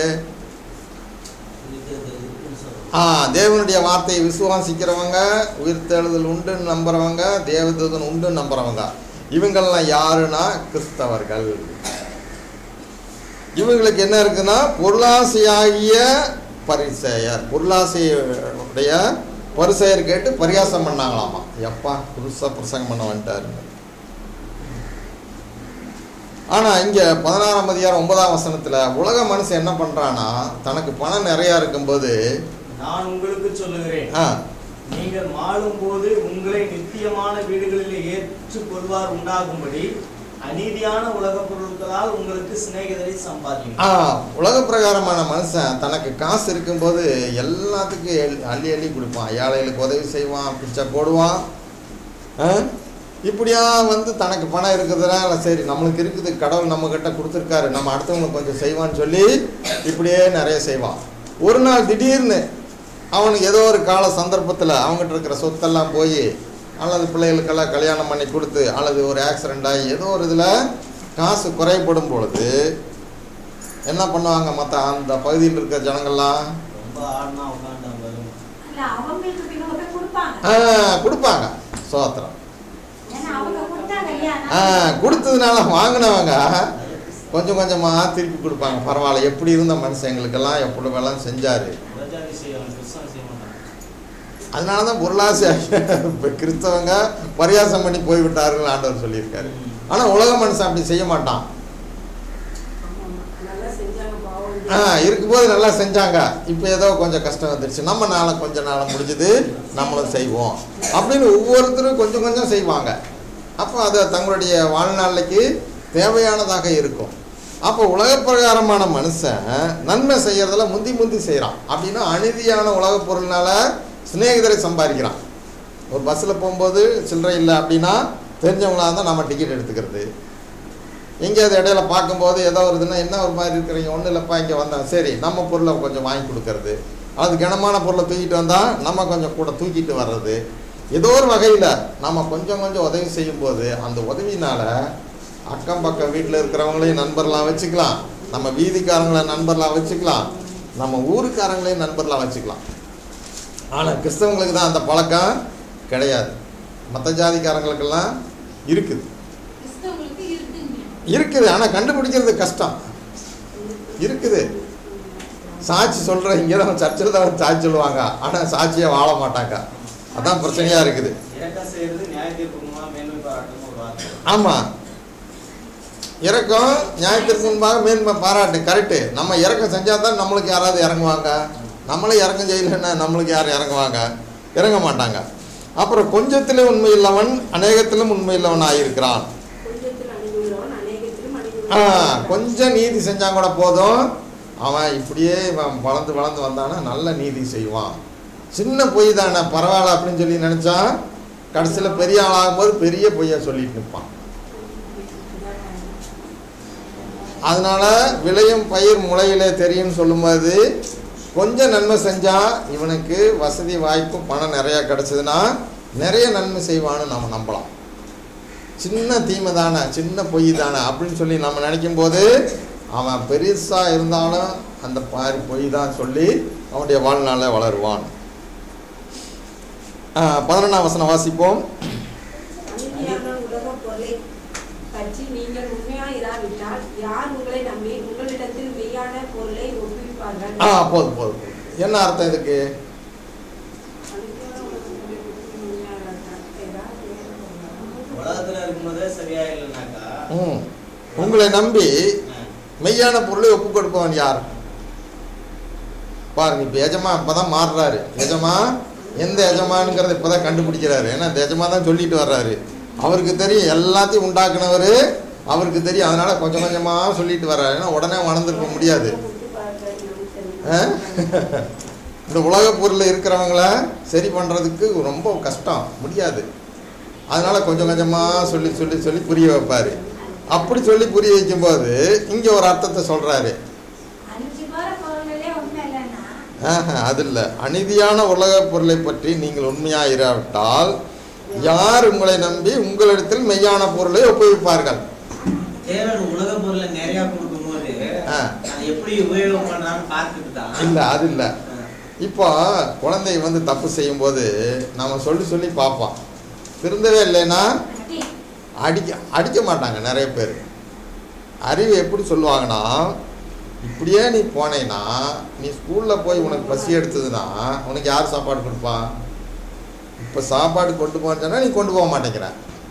ஆ தேவனுடைய வார்த்தையை விசுவாசிக்கிறவங்க உயிர்த்தெழுதல் உண்டுன்னு நம்புறவங்க தேவதூதன் உண்டுன்னு நம்புறவங்க இவங்கெல்லாம் யாருன்னா கிறிஸ்தவர்கள் இவங்களுக்கு என்ன இருக்குன்னா பொருளாசையாகிய பரிசெயர் பொருளாசையுடைய பரிசெயர் கேட்டு பரியாசம் பண்ணாங்களாமா எப்பா புதுசாக பிரசங்கம் பண்ண வந்துட்டாரு ஆனால் இங்கே பதினாறாம் அதிகாரம் ஒன்பதாம் வசனத்தில் உலக மனுஷன் என்ன பண்ணுறான்னா தனக்கு பணம் நிறையா இருக்கும்போது நான் உங்களுக்கு சொல்லுகிறேன் ஆ நீங்கள் மாளும்போது உங்களை நித்தியமான வீடுகளில் ஏற்றுக் கொள்வார் உண்டாகும்படி அநீதியான உலகப் பொருட்களால் உங்களுக்கு சிநேகிதரை சம்பாதியும் ஆ உலக பிரகாரமான மனுஷன் தனக்கு காசு இருக்கும்போது எல்லாத்துக்கும் எல்- அள்ளி அள்ளி கொடுப்பான் ஏழைகளுக்கு உதவி செய்வான் பிச்சை போடுவான் ஆ? இப்படியா வந்து தனக்கு பணம் இருக்கிறதுனால சரி நம்மளுக்கு இருக்குது கடவுள் நம்மக்கிட்ட கொடுத்துருக்காரு நம்ம அடுத்தவங்களுக்கு கொஞ்சம் செய்வான்னு சொல்லி இப்படியே நிறைய செய்வான் ஒரு நாள் திடீர்னு அவனுக்கு ஏதோ ஒரு கால சந்தர்ப்பத்தில் அவங்ககிட்ட இருக்கிற சொத்தெல்லாம் போய் அல்லது பிள்ளைகளுக்கெல்லாம் கல்யாணம் பண்ணி கொடுத்து அல்லது ஒரு ஆக்சிடெண்ட் ஆகி ஏதோ ஒரு இதில் காசு குறைபடும் பொழுது என்ன பண்ணுவாங்க மற்ற அந்த பகுதியில் இருக்கிற ஜனங்கள்லாம் ரொம்ப ஆடினா உட்காந்து வரும் இல்ல அவங்களுக்கு பின்னோட்ட கொடுப்பாங்க ஆ, கொடுப்பாங்க சோத்திரம் ஏன்னா அவங்க கொடுத்தாங்க இல்லையா ஆ கொடுத்ததுனால வாங்கினவங்க கொஞ்சம் கொஞ்சமாக திருப்பி கொடுப்பாங்க பரவாயில்ல எப்படி இருந்த மனுஷங்களுக்கெல்லாம் எப்படி எல்லாம் செஞ்சார் பிரஜாதி செய்வாங்க கிறிஸ்தவம் செய்ய மாட்டாங்க அதனால தான் பொருளாசை இப்போ கிறிஸ்தவங்க பரியாசம் பண்ணி போய்விட்டார்கள் ஆண்டவர் சொல்லியிருக்காரு ஆனால் உலக மனுஷன் அப்படி செய்ய மாட்டான் ஆமா, ஆமா. நல்லா செஞ்சாங்க பாவம் ஆ இருக்கும்போது நல்லா செஞ்சாங்க இப்போ ஏதோ கொஞ்சம் கஷ்டம் வந்துருச்சு நம்ம நாளை கொஞ்ச நாள் முடிஞ்சது நம்மளும் செய்வோம் அப்படின்னு ஒவ்வொருத்தரும் கொஞ்சம் கொஞ்சம் செய்வாங்க அப்போ அது தங்களுடைய வாழ்நாளைக்கு தேவையானதாக இருக்கும் அப்போ உலக பிரகாரமான மனுஷன் நன்மை செய்யறதுல முந்தி முந்தி செய்கிறான் அப்படின்னா அநீதியான உலகப் பொருள்னால சிநேகிதரை சம்பாதிக்கிறான் ஒரு பஸ்ஸில் போகும்போது சில்லறை இல்லை அப்படின்னா தெரிஞ்சவங்களா இருந்தால் நம்ம டிக்கெட் எடுத்துக்கிறது எங்கேயாவது இடையில பார்க்கும்போது ஏதோ ஒரு இதுன்னா என்ன ஒரு மாதிரி இருக்கிறீங்க ஒன்றும் இல்லைப்பா இங்கே வந்தேன் சரி நம்ம பொருளை கொஞ்சம் வாங்கி கொடுக்கறது அது கனமான பொருளை தூக்கிட்டு வந்தால் நம்ம கொஞ்சம் கூட தூக்கிட்டு வர்றது ஏதோ ஒரு வகையில் நம்ம கொஞ்சம் கொஞ்சம் உதவி செய்யும்போது அந்த உதவினால அக்கம் பக்கம் வீட்டில் இருக்கிறவங்களையும் நண்பர்களாக வச்சுக்கலாம் நம்ம வீதிக்காரங்களை நண்பர்களாக வச்சுக்கலாம் நம்ம ஊருக்காரங்களையும் நண்பர்களாக வச்சுக்கலாம் ஆனால் கிறிஸ்தவங்களுக்கு தான் அந்த பழக்கம் கிடையாது மற்ற ஜாதிக்காரங்களுக்கெல்லாம் இருக்குது கிறிஸ்தவங்களுக்கு இருக்குங்க இருக்குது ஆனால் கண்டுபிடிக்கிறது கஷ்டம் இருக்குது சாட்சி சொல்கிற இங்கே தான் சர்ச்சில் தான் சாட்சி சொல்லுவாங்க ஆனால் சாட்சியாக வாழ மாட்டாங்க அதான் பிரச்சனையாக இருக்குது இறக்க செய்யறது நியாய தீர்ப்புமா மேன்மை பாராட்டணும் ஒரு வார்த்தை ஆமாம் இறக்கம் நியாயத்திற்கு முன்பாக மேன்மை பாராட்டு கரெக்டு நம்ம இறக்கம் செஞ்சால் தான் நம்மளுக்கு யாராவது இறங்குவாங்க நம்மளே இறக்கம் செய்யலைன்னா நம்மளுக்கு யாரும் இறங்குவாங்க இறங்க மாட்டாங்க அப்புறம் கொஞ்சத்திலே உண்மை இல்லவன் அநேகத்திலும் உண்மை இல்லவன் ஆகியிருக்கிறான் கொஞ்சத்தில் அணுகுகிறவன் அநேகத்திலும் ஆ அணுகுகிறவன் கொஞ்சம் நீதி செஞ்சால் கூட போதும் அவன் இப்படியே இவன் வளர்ந்து வளர்ந்து வந்தானா நல்ல நீதி செய்வான் சின்ன பொய் தானே பரவாயில்ல அப்படின்னு சொல்லி நினச்சா கடைசியில் பெரிய ஆளாகும்போது பெரிய பொய்யை சொல்லிட்டு நிற்பான் அதனால விளையும் பயிர் முளையிலே தெரியும்னு சொல்லும்போது கொஞ்சம் நன்மை செஞ்சால் இவனுக்கு வசதி வாய்ப்பு பணம் நிறையா கிடச்சதுன்னா நிறைய நன்மை செய்வான்னு நம்ம நம்பலாம் சின்ன தீமை தானே சின்ன பொய் தானே அப்படின்னு சொல்லி நம்ம நினைக்கும் போது அவன் பெருசாக இருந்தாலும் அந்த பாரி பொய் தான் சொல்லி அவனுடைய வாழ்நாளில் வளருவான் பதினொன்றாம் வசனம் வாசிப்போம் அநீதியான உலகப் பொருளை பற்றி நீங்கள் உண்மையாய் இராவிட்டால் யார் உங்களை நம்பி உங்களிடத்தில் மெய்யான பொருளை ஒப்புவிப்பார்கள் ஆ போதும் போதும் போதும். என்ன அர்த்தம் இதுக்கு அநீதியான உலகப் பொருளை பற்றி உண்மையாய் இராவிட்டால் ஏதாவது உலகத்துல இருக்கும்போதே சரியா இல்லைனாக்கா ம் உங்களை நம்பி ஆ, மெய்யான பொருளை ஒப்பு கொடுப்பவன் யார் பாருங்க இப்போ எஜமா இப்போ தான் மாறுறாரு எஜமா எந்த எஜமானுங்கிறத இப்போ தான் கண்டுபிடிக்கிறாரு ஏன்னா இந்த எஜமா தான் சொல்லிட்டு வர்றாரு அவருக்கு தெரியும் எல்லாத்தையும் உண்டாக்குனவர் அவருக்கு தெரியும் அதனால கொஞ்சம் கொஞ்சமாக சொல்லிட்டு வர்றாரு ஏன்னா உடனே வளர்ந்துருக்க முடியாது உப்பு பார்க்க நமக்கு ஆ? தெரியும். இந்த உலக பொருளில் இருக்கிறவங்கள சரி பண்ணுறதுக்கு ரொம்ப கஷ்டம் முடியாது அதனால கொஞ்சம் கொஞ்சமாக சொல்லி சொல்லி சொல்லி புரிய வைப்பார் அப்படி சொல்லி புரிய வைக்கும்போது இங்கே ஒரு அர்த்தத்தை சொல்கிறாரு அஞ்சு போற பொருளிலே உண்மை இல்லைன்னா ஆஹா, அது இல்லை அநீதியான உலகப் பொருளை பற்றி நீங்கள் உண்மையாக இராவிட்டால் யார் உங்களை நம்பி உங்களிடத்தில் மெய்யான பொருளை ஒப்புவிப்பார்கள் தேவன் உலக பொருளை நிறைய கொடுக்கும்போது ஆ. அதை எப்படி உபயோகம் பண்றான்னு பார்த்துட்டு தான் இல்லை அது இல்லை ஆ. இப்போ குழந்தை வந்து தப்பு செய்யும்போது நம்ம சொல்லி சொல்லி பார்ப்போம் திருந்தவே இல்லைன்னா அடி அடிக்க அடிக்க மாட்டாங்க நிறைய பேர் அறிவு எப்படி சொல்லுவாங்கன்னா இப்படியே நீ போனேன்னா நீ ஸ்கூலில் போய் உனக்கு பசி எடுத்ததுன்னா உனக்கு யார் சாப்பாடு கொடுப்பா இப்போ சாப்பாடு கொண்டு போன்னு சொன்னா நீ கொண்டு போக மாட்டேங்கிற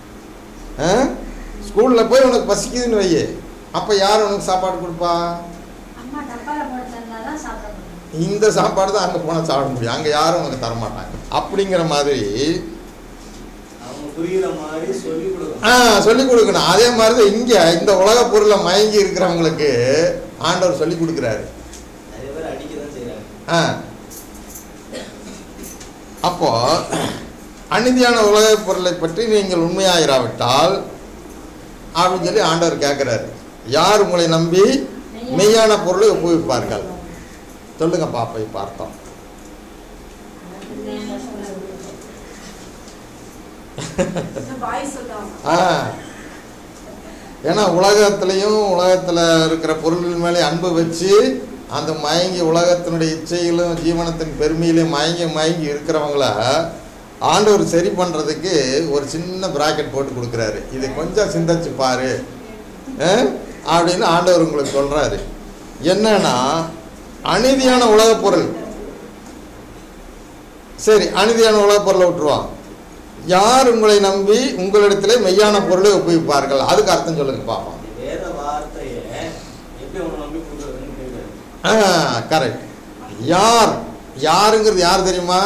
ஸ்கூலில் போய் உனக்கு பசிக்குதுன்னு வையே அப்போ யார் உனக்கு சாப்பாடு கொடுப்பா அம்மா டப்பால போட்டு தந்தா தான் சாப்பிட முடியும் இந்த சாப்பாடு தான் அங்கே போனால் சாப்பிட முடியும் அங்கே யாரும் உனக்கு தர மாட்டாங்க அப்படிங்கிற மாதிரி அவங்க புரியுற மாதிரி சொல்லி கொடுக்கணும் ஆ சொல்லிக் கொடுக்கணும் அதே மாதிரி தான் இங்கே இந்த உலக பொருளை மயங்கி இருக்கிறவங்களுக்கு ஆண்டவர் சொல்லி கொடுக்குறாரு நிறைய பேர் அடிக்க தான் செய்யறாங்க ஆ அப்போ அநீதியான உலகப் பொருளை பற்றி நீங்கள் உண்மையாயிராவிட்டால் அப்படின்னு சொல்லி ஆண்டவர் கேட்குறாரு யார் உங்களை நம்பி மெய்யான பொருளை ஒப்புவிப்பார்கள் சொல்லுங்க பாப்பா இப்ப அர்த்தம் இந்த பாய் சொல்றாங்க ஆ ஏன்னா உலகத்துலேயும் உலகத்தில் இருக்கிற பொருள்கள் மேலே அன்பு வச்சு அந்த மயங்கி உலகத்தினுடைய இச்சையிலும் ஜீவனத்தின் பெருமையிலும் மயங்கி மயங்கி இருக்கிறவங்கள ஆண்டவர் சரி பண்ணுறதுக்கு ஒரு சின்ன பிராக்கெட் போட்டு கொடுக்குறாரு இது கொஞ்சம் சிந்திச்சு பாரு ஆ? அப்படின்னு ஆண்டவர் உங்களுக்கு சொல்கிறாரு என்னன்னா அநீதியான உலகப் பொருள் சரி அநீதியான உலகப் பொருளை விட்டுருவான் யார் உங்களை நம்பி உங்களிடத்திலே மெய்யான பொருளை ஒப்புவிப்பார்கள் அதுக்கு அர்த்தம் சொல்லுங்க பார்ப்போம் வேத வார்த்தையை எப்படி உன்னை நம்பி கொடுக்குறதுன்னு கேட்குறாரு ஆ கரெக்ட் யார் யாருங்கிறது யார் தெரியுமா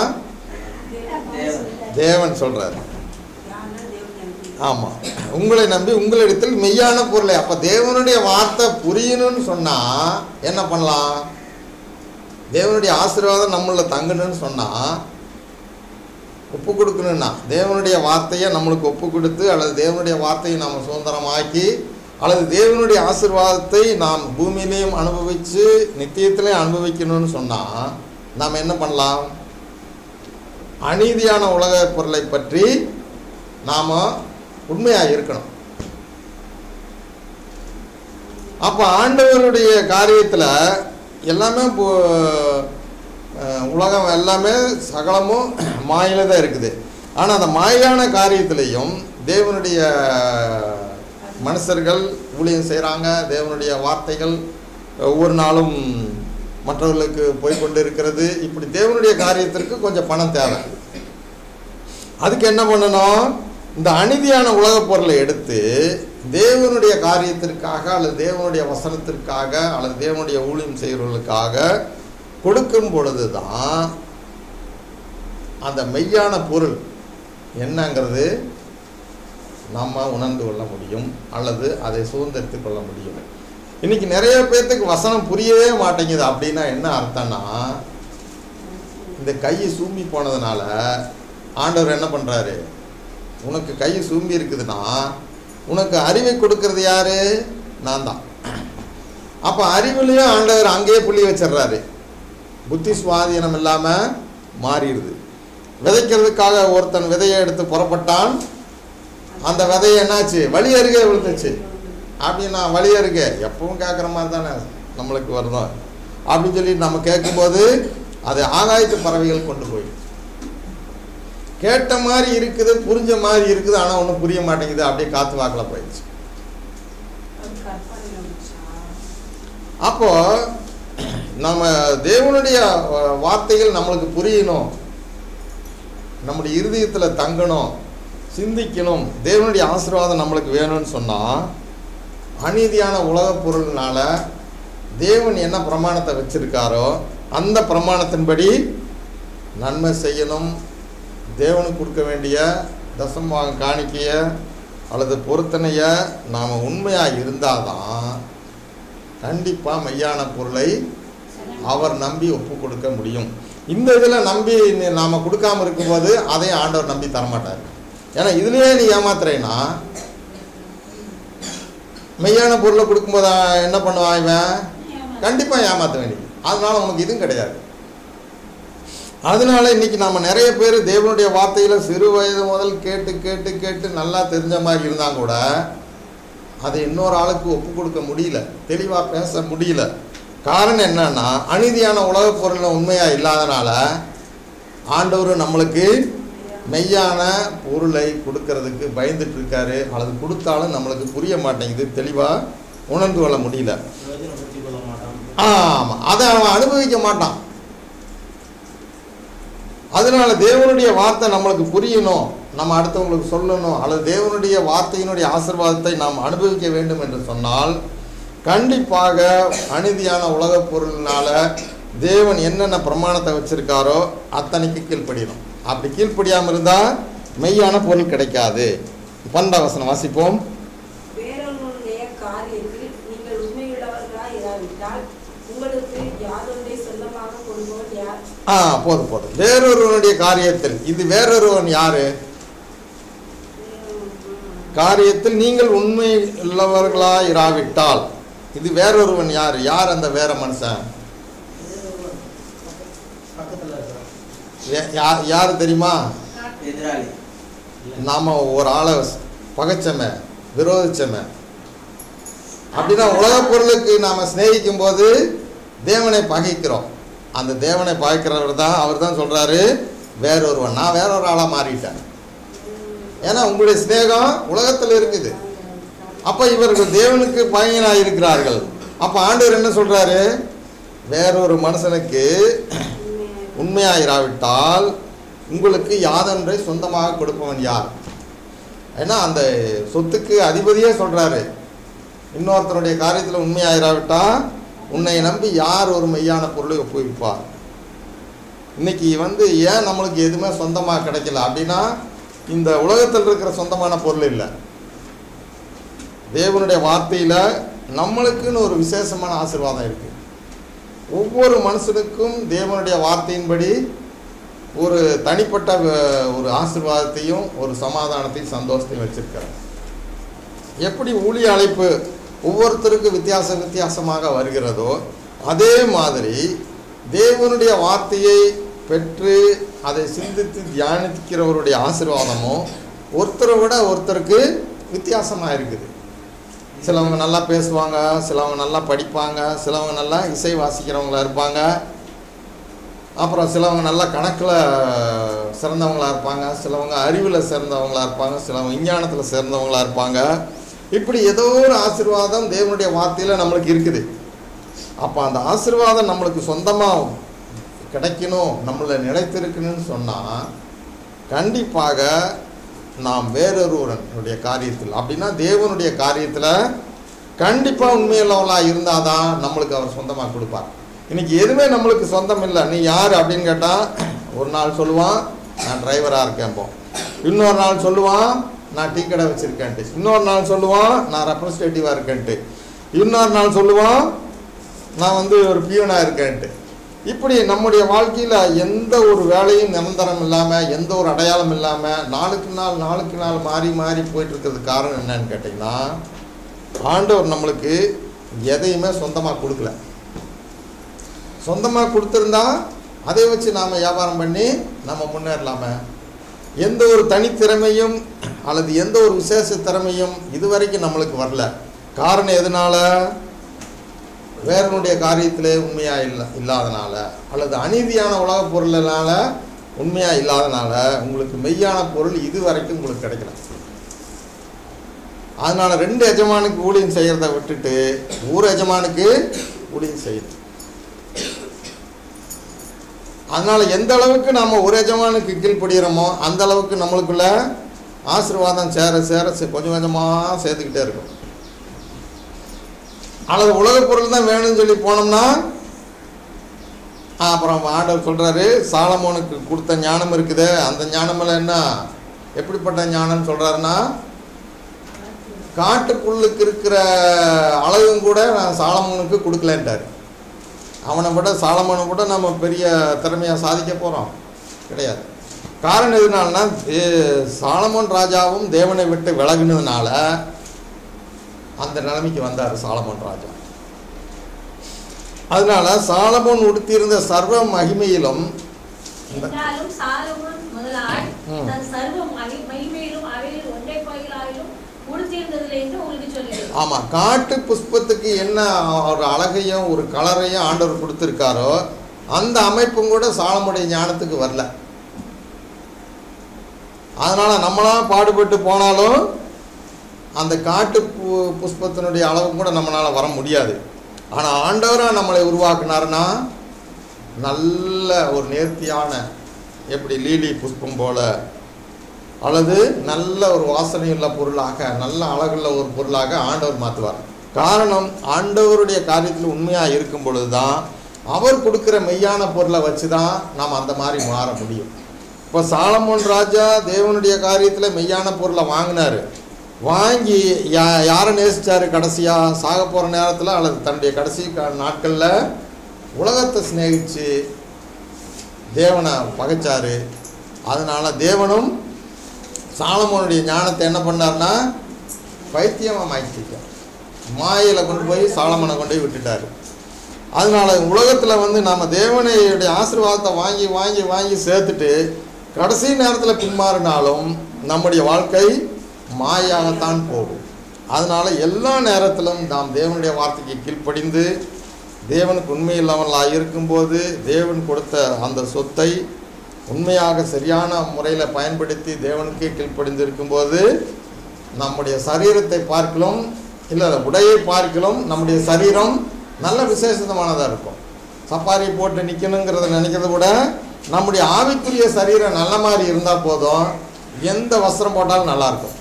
தேவன் சொல்றாரு யாருன்னா தேவன் எனக்கு ஆமாம் உங்களை நம்பி உங்களிடத்தில் மெய்யான பொருளை அப்போ தேவனுடைய வார்த்தை புரியணும்னு சொன்னால் என்ன பண்ணலாம் தேவனுடைய ஆசீர்வாதம் நம்மள தங்கணும்னு சொன்னால் ஒப்பு கொடுக்கணும்னா தேவனுடைய வார்த்தையை நம்மளுக்கு ஒப்பு கொடுத்து அல்லது தேவனுடைய வார்த்தையை நாம் சுதந்திரமாக்கி அல்லது தேவனுடைய ஆசீர்வாதத்தை நாம் பூமியிலையும் அனுபவித்து நித்தியத்திலையும் அனுபவிக்கணும்னு சொன்னால் நாம் என்ன பண்ணலாம் அநீதியான உலக பொருளை பற்றி நாம் உண்மையாக இருக்கணும் அப்போ ஆண்டவருடைய காரியத்தில் எல்லாமே இப்போ, அஹ், உலகம் எல்லாமே சகலமும் மாயில தான் இருக்குது ஆனால் அந்த மாயான காரியத்திலையும் தேவனுடைய மனுஷர்கள் ஊழியம் செய்கிறாங்க தேவனுடைய வார்த்தைகள் ஒவ்வொரு நாளும் மற்றவர்களுக்கு போய் கொண்டு இருக்கிறது இப்படி தேவனுடைய காரியத்திற்கு கொஞ்சம் பணம் தேவை அதுக்கு என்ன பண்ணணும் இந்த அநீதியான உலகப் பொருளை எடுத்து தேவனுடைய காரியத்திற்காக அல்லது தேவனுடைய வசனத்திற்காக அல்லது தேவனுடைய ஊழியம் செய்கிறவர்களுக்காக கொடுக்கும் பொழுது தான் அந்த மெய்யான பொருள் என்னங்கிறது நம்ம உணர்ந்து கொள்ள முடியும் அல்லது அதை சுதந்திரித்து கொள்ள முடியும் இன்னைக்கு நிறைய பேர்த்துக்கு வசனம் புரியவே மாட்டேங்குது அப்படின்னா என்ன அர்த்தம்னா இந்த கை சூம்பி போனதுனால ஆண்டவர் என்ன பண்ணுறாரு உனக்கு கை சூம்பி இருக்குதுன்னா உனக்கு அறிவை கொடுக்கறது யாரு நான் தான் அப்போ அறிவுலையும் ஆண்டவர் அங்கேயே புள்ளி வச்சிடுறாரு புத்தி சுவாதீனம் இல்லாமல் மாறிடுது விதைக்கிறதுக்காக ஒருத்தன் விதையை எடுத்து புறப்பட்டான் அந்த விதையை என்னாச்சு வழி அருகே விழுந்துச்சு அப்படின்னா வழி அருகே எப்பவும் கேட்குற மாதிரி தானே நம்மளுக்கு வருதோம் அப்படின்னு சொல்லி நம்ம கேட்கும்போது அது ஆகாயத்து பறவைகள் கொண்டு போய் கேட்ட மாதிரி இருக்குது புரிஞ்ச மாதிரி இருக்குது ஆனால் ஒன்றும் புரிய மாட்டேங்குது அப்படியே காற்று வாக்கில் போயிடுச்சு அது கற்பனை வந்துச்சா அப்போ நம்ம தேவனுடைய அஹ், வார்த்தைகள் நம்மளுக்கு புரியணும் நம்முடைய இருதயத்தில் தங்கணும் சிந்திக்கணும் தேவனுடைய ஆசீர்வாதம் நம்மளுக்கு வேணும்னு சொன்னால் அநீதியான உலகப் பொருள்னால தேவன் என்ன பிரமாணத்தை வச்சிருக்காரோ அந்த பிரமாணத்தின்படி நன்மை செய்யணும் தேவனுக்கு கொடுக்க வேண்டிய தசமாக காணிக்கைய அல்லது பொருத்தனையை நாம் உண்மையாக இருந்தால் தான் கண்டிப்பாக மெய்யான பொருளை அவர் நம்பி ஒப்பு கொடுக்க முடியும் இந்த இதில் நம்பி நீ- நாம கொடுக்காம இருக்கும்போது அதையும் ஆண்டவர் நம்பி தரமாட்டார் ஏன்னா இதுலயே நீ ஏமாத்துறேன்னா மெய்யான பொருளை கொடுக்கும்போது அவன் என்ன பண்ணுவான் இவன் கண்டிப்பாக ஏமாற்ற வேண்டியது அதனால உனக்கு இதுவும் கிடையாது அதனால இன்னைக்கு நம்ம நிறைய பேர் தேவனுடைய வார்த்தையில சிறு வயது முதல் கேட்டு கேட்டு கேட்டு நல்லா தெரிஞ்ச மாதிரி இருந்தாங்க கூட அதை இன்னொரு ஆளுக்கு ஒப்பு கொடுக்க முடியல தெளிவாக பேச முடியல காரணம் என்னன்னா அநீதியான உலகப் பொருள் உண்மையாக இல்லாதனால ஆண்டவர் நம்மளுக்கு மெய்யான பொருளை கொடுக்கறதுக்கு பயந்துட்டு இருக்காரு அல்லது கொடுத்தாலும் நம்மளுக்கு புரிய மாட்டேங்குது தெளிவாக உணர்ந்து கொள்ள முடியல பிரயோஜனப்படுத்தி கொள்ள மாட்டான் ஆமாம் அதை அவன் அனுபவிக்க மாட்டான் அதனால தேவனுடைய வார்த்தை நம்மளுக்கு புரியணும் நம்ம அடுத்தவங்களுக்கு சொல்லணும் அல்லது தேவனுடைய வார்த்தையினுடைய ஆசீர்வாதத்தை நாம் அனுபவிக்க வேண்டும் என்று சொன்னால் கண்டிப்பாக அநீதியான உலகப் பொருளினால தேவன் என்னென்ன பிரமாணத்தை வச்சிருக்காரோ அத்தனைக்கு கீழ்ப்படியணும் அப்படி கீழ்ப்படியாமல் இருந்தால் மெய்யான பொருள் கிடைக்காது பன்னெண்டாம் வசனம் வாசிப்போம் வேறொன்னுடைய காரியத்தில் நீங்கள் உண்மையுள்ளவர்களாய் இராவிட்டால் உங்களுக்கு யாதொன்றை சொந்தமாக கொடுப்பவன் யார் ஆ போதும் போதும் வேறொருவனுடைய காரியத்தில் இது வேறொருவன் யாரு காரியத்தில் நீங்கள் உண்மை உள்ளவர்களாய் இராவிட்டால் இது வேறொருவன் யார் யார் அந்த வேற மனுஷன் பக்கத்துல இருக்கிறான் வே- யார் யார் தெரியுமா எதிராளி நாம ஒரு ஆளை பகைச்சமே விரோதிச்சமே அப்படின்னா உலகப் பொருளுக்கு நாம் சிநேகிக்கும் போது தேவனை பகைக்கிறோம் அந்த தேவனை பகைக்கிறவர் தான் அவர் தான் சொல்கிறாரு வேறொருவன் நான் வேற ஒரு ஆளாக மாறிட்டேன் ஏன்னா உங்களுடைய சிநேகம் உலகத்தில் இருக்குது அப்போ இவர்கள் தேவனுக்கு பயனாக இருக்கிறார்கள் அப்போ ஆண்டவர் என்ன சொல்கிறாரு வேறொரு மனுஷனுக்கு உண்மையாயிராவிட்டால் உங்களுக்கு யாதொன்றை சொந்தமாக கொடுப்பவன் யார் ஏன்னா அந்த சொத்துக்கு அதிபதியே சொல்கிறாரு இன்னொருத்தருடைய காரியத்தில் உண்மையாயிராவிட்டா உன்னை நம்பி யார் ஒரு மெய்யான பொருளை ஒப்புவிப்பார் இன்னைக்கு வந்து ஏன் நம்மளுக்கு எதுவுமே சொந்தமாக கிடைக்கல அப்படின்னா இந்த உலகத்தில் இருக்கிற சொந்தமான பொருள் இல்லை தேவனுடைய வார்த்தையில் நம்மளுக்குன்னு ஒரு விசேஷமான ஆசீர்வாதம் இருக்குது ஒவ்வொரு மனுஷனுக்கும் தேவனுடைய வார்த்தையின்படி ஒரு தனிப்பட்ட அஹ், ஒரு ஆசீர்வாதத்தையும் ஒரு சமாதானத்தையும் சந்தோஷத்தையும் வச்சிருக்காரு எப்படி ஊழிய அழைப்பு ஒவ்வொருத்தருக்கு வித்தியாச வித்தியாசமாக வருகிறதோ அதே மாதிரி தேவனுடைய வார்த்தையை பெற்று அதை சிந்தித்து தியானிக்கிறவருடைய ஆசீர்வாதமும் ஒருத்தரை விட ஒருத்தருக்கு வித்தியாசமாக இருக்குது சிலவங்க நல்லா பேசுவாங்க சிலவங்க நல்லா படிப்பாங்க சிலவங்க நல்லா இசை வாசிக்கிறவங்களா இருப்பாங்க அப்புறம் சிலவங்க நல்லா கணக்கில் சிறந்தவங்களா இருப்பாங்க சிலவங்க அறிவில் சிறந்தவங்களா இருப்பாங்க சிலவங்க விஞ்ஞானத்தில் சிறந்தவங்களா இருப்பாங்க இப்படி ஏதோ ஒரு ஆசீர்வாதம் தேவனுடைய வார்த்தையில் நம்மளுக்கு இருக்குது அப்போ அந்த ஆசீர்வாதம் நம்மளுக்கு சொந்தமாக கிடைக்கணும் நம்மளை நிலைத்திருக்கணும்னு சொன்னால் கண்டிப்பாக நாம் வேறொருவனுடைய காரியத்தில் அப்படின்னா தேவனுடைய காரியத்தில் கண்டிப்பாக உண்மையுள்ளவளாக இருந்தால் தான் நம்மளுக்கு அவர் சொந்தமாக கொடுப்பார் இன்னைக்கு எதுவுமே நம்மளுக்கு சொந்தம் இல்லை நீ யார் அப்படின்னு கேட்டால் ஒரு நாள் சொல்லுவான் நான் டிரைவராக இருக்கேன்போ இன்னொரு நாள் சொல்லுவான் நான் டீ கடை வச்சுருக்கேன்ட்டு இன்னொரு நாள் சொல்லுவான் நான் ரெப்ரஸன்டேட்டிவாக இருக்கேன்ட்டு இன்னொரு நாள் சொல்லுவான் நான் வந்து ஒரு பியூனாக இருக்கேன்ட்டு இப்படி நம்முடைய வாழ்க்கையில் எந்த ஒரு வேலையும் நிரந்தரம் இல்லாமல் எந்த ஒரு அடையாளம் இல்லாமல் நாளுக்கு நாள் நாளுக்கு நாள் மாறி மாறி போயிட்டு இருக்கிறதுக்கு காரணம் என்னன்னு கேட்டிங்கன்னா ஆண்டவர் நம்மளுக்கு எதையுமே சொந்தமாக கொடுக்கல சொந்தமாக கொடுத்துருந்தா அதை வச்சு நாம் வியாபாரம் பண்ணி நம்ம முன்னேறலாமே எந்த ஒரு தனித்திறமையும் அல்லது எந்த ஒரு விசேஷ திறமையும் இதுவரைக்கும் நம்மளுக்கு வரல காரணம் எதனால வேறனுடைய காரியத்திலே உண்மையாக இல்ல இல்லாதனால அல்லது அநீதியான உலகப் பொருளினால உண்மையாக இல்லாதனால உங்களுக்கு மெய்யான பொருள் இது வரைக்கும் உங்களுக்கு கிடைக்கல அதனால ரெண்டு எஜமானுக்கு ஊழியம் செய்கிறத விட்டுட்டு ஒரு எஜமானுக்கு ஊழியம் செய்யுது அதனால எந்த அளவுக்கு நம்ம ஒரு எஜமானுக்கு கீழ்ப்படுகிறோமோ அந்த அளவுக்கு நம்மளுக்குள்ள ஆசீர்வாதம் சேர சேர சே- கொஞ்சம் கொஞ்சமாக சேர்த்துக்கிட்டே இருக்கும் அல்லது உலகப் பொருள் தான் வேணும்னு சொல்லி போனோம்னா அப்புறம் ஆண்டவர் சொல்றாரு சாலமோனுக்கு கொடுத்த ஞானம் இருக்குது அந்த ஞானமெல்லாம் என்ன எப்படிப்பட்ட ஞானம் சொல்றாருன்னா காட்டுப்புல்லுக்கு இருக்கிற அழகும் கூட நான் சாலமோனுக்கு கொடுக்கலன்ட்டார் அவனை விட சாலமோனை விட நம்ம பெரிய திறமையாக சாதிக்க போகிறோம் கிடையாது காரணம் எதுனாலனா தே- சாலமோன் ராஜாவும் தேவனை விட்டு விலகுனதுனால அந்த நிலைமைக்கு வந்தார் சாலமோன் ராஜா அதனால சாலமோன் உடுத்தியிருந்த சர்வ மகிமையிலும் இந்த என்றாலும் சாலமோன் முதலாய் ம். தன் சர்வ மகி- மகிமையிலும் அவையில் ஒன்றை பயிலாயிலும் உடுத்தியிருந்ததில்லை என்று உங்களுக்கு சொல்லுகிறேன் ஆமாம் காட்டு புஷ்பத்துக்கு என்ன ஒரு அழகையும் ஒரு கலரையும் ஆண்டவர் கொடுத்துருக்காரோ அந்த அமைப்பும் கூட சாலமுடைய ஞானத்துக்கு வரல அதனால் நம்மளாம் பாடுபட்டு போனாலும் அந்த காட்டு பு புஷ்பத்தினுடைய அளவு கூட நம்மளால் வர முடியாது ஆனால் ஆண்டவராக நம்மளை உருவாக்குனாருன்னா நல்ல ஒரு நேர்த்தியான எப்படி லீலி புஷ்பம் போல அல்லது நல்ல ஒரு வாசனையுள்ள பொருளாக நல்ல அழகுள்ள ஒரு பொருளாக ஆண்டவர் மாற்றுவார் காரணம் ஆண்டவருடைய காரியத்தில் உண்மையாக இருக்கும் பொழுது தான் அவர் கொடுக்குற மெய்யான பொருளை வச்சு தான் நாம் அந்த மாதிரி மாற முடியும் இப்போ சாலமோன் ராஜா தேவனுடைய காரியத்தில் மெய்யான பொருளை வாங்கினார் வாங்கி யா யாரை நேசிச்சாரு கடைசியாக சாக போகிற நேரத்தில் அல்லது தன்னுடைய கடைசி க- நாட்களில் உலகத்தை சிநேகிச்சு தேவனை பகைச்சாரு அதனால தேவனும் சாலமோனுடைய ஞானத்தை என்ன பண்ணார்னா பைத்தியமாக மாற்றிட்டார் மாயையில் கொண்டு போய் சாலமனை கொண்டு போய் விட்டுட்டார் அதனால உலகத்தில் வந்து நம்ம தேவனுடைய ஆசீர்வாதத்தை வாங்கி வாங்கி வாங்கி சேர்த்துட்டு கடைசி நேரத்தில் பின்மாறினாலும் நம்முடைய வாழ்க்கை மாயாகத்தான் போகும் அதனால எல்லா நேரத்திலும் நாம் தேவனுடைய வார்த்தைக்கு கீழ்ப்படிந்து தேவனுக்கு உண்மை இல்லாமலாக இருக்கும்போது தேவன் கொடுத்த அந்த சொத்தை உண்மையாக சரியான முறையில் பயன்படுத்தி தேவனுக்கே கீழ்ப்படிந்து இருக்கும்போது நம்முடைய சரீரத்தை பார்க்கலும் இல்லை உடையை பார்க்கலும் நம்முடைய சரீரம் நல்ல விசேஷமானதாக இருக்கும் சப்பாரி போட்டு நிற்கணுங்கிறத நினைக்கிறத விட நம்முடைய ஆவிக்குரிய சரீரம் நல்ல மாதிரி இருந்தால் போதும் எந்த வஸ்திரம் போட்டாலும் நல்லாயிருக்கும்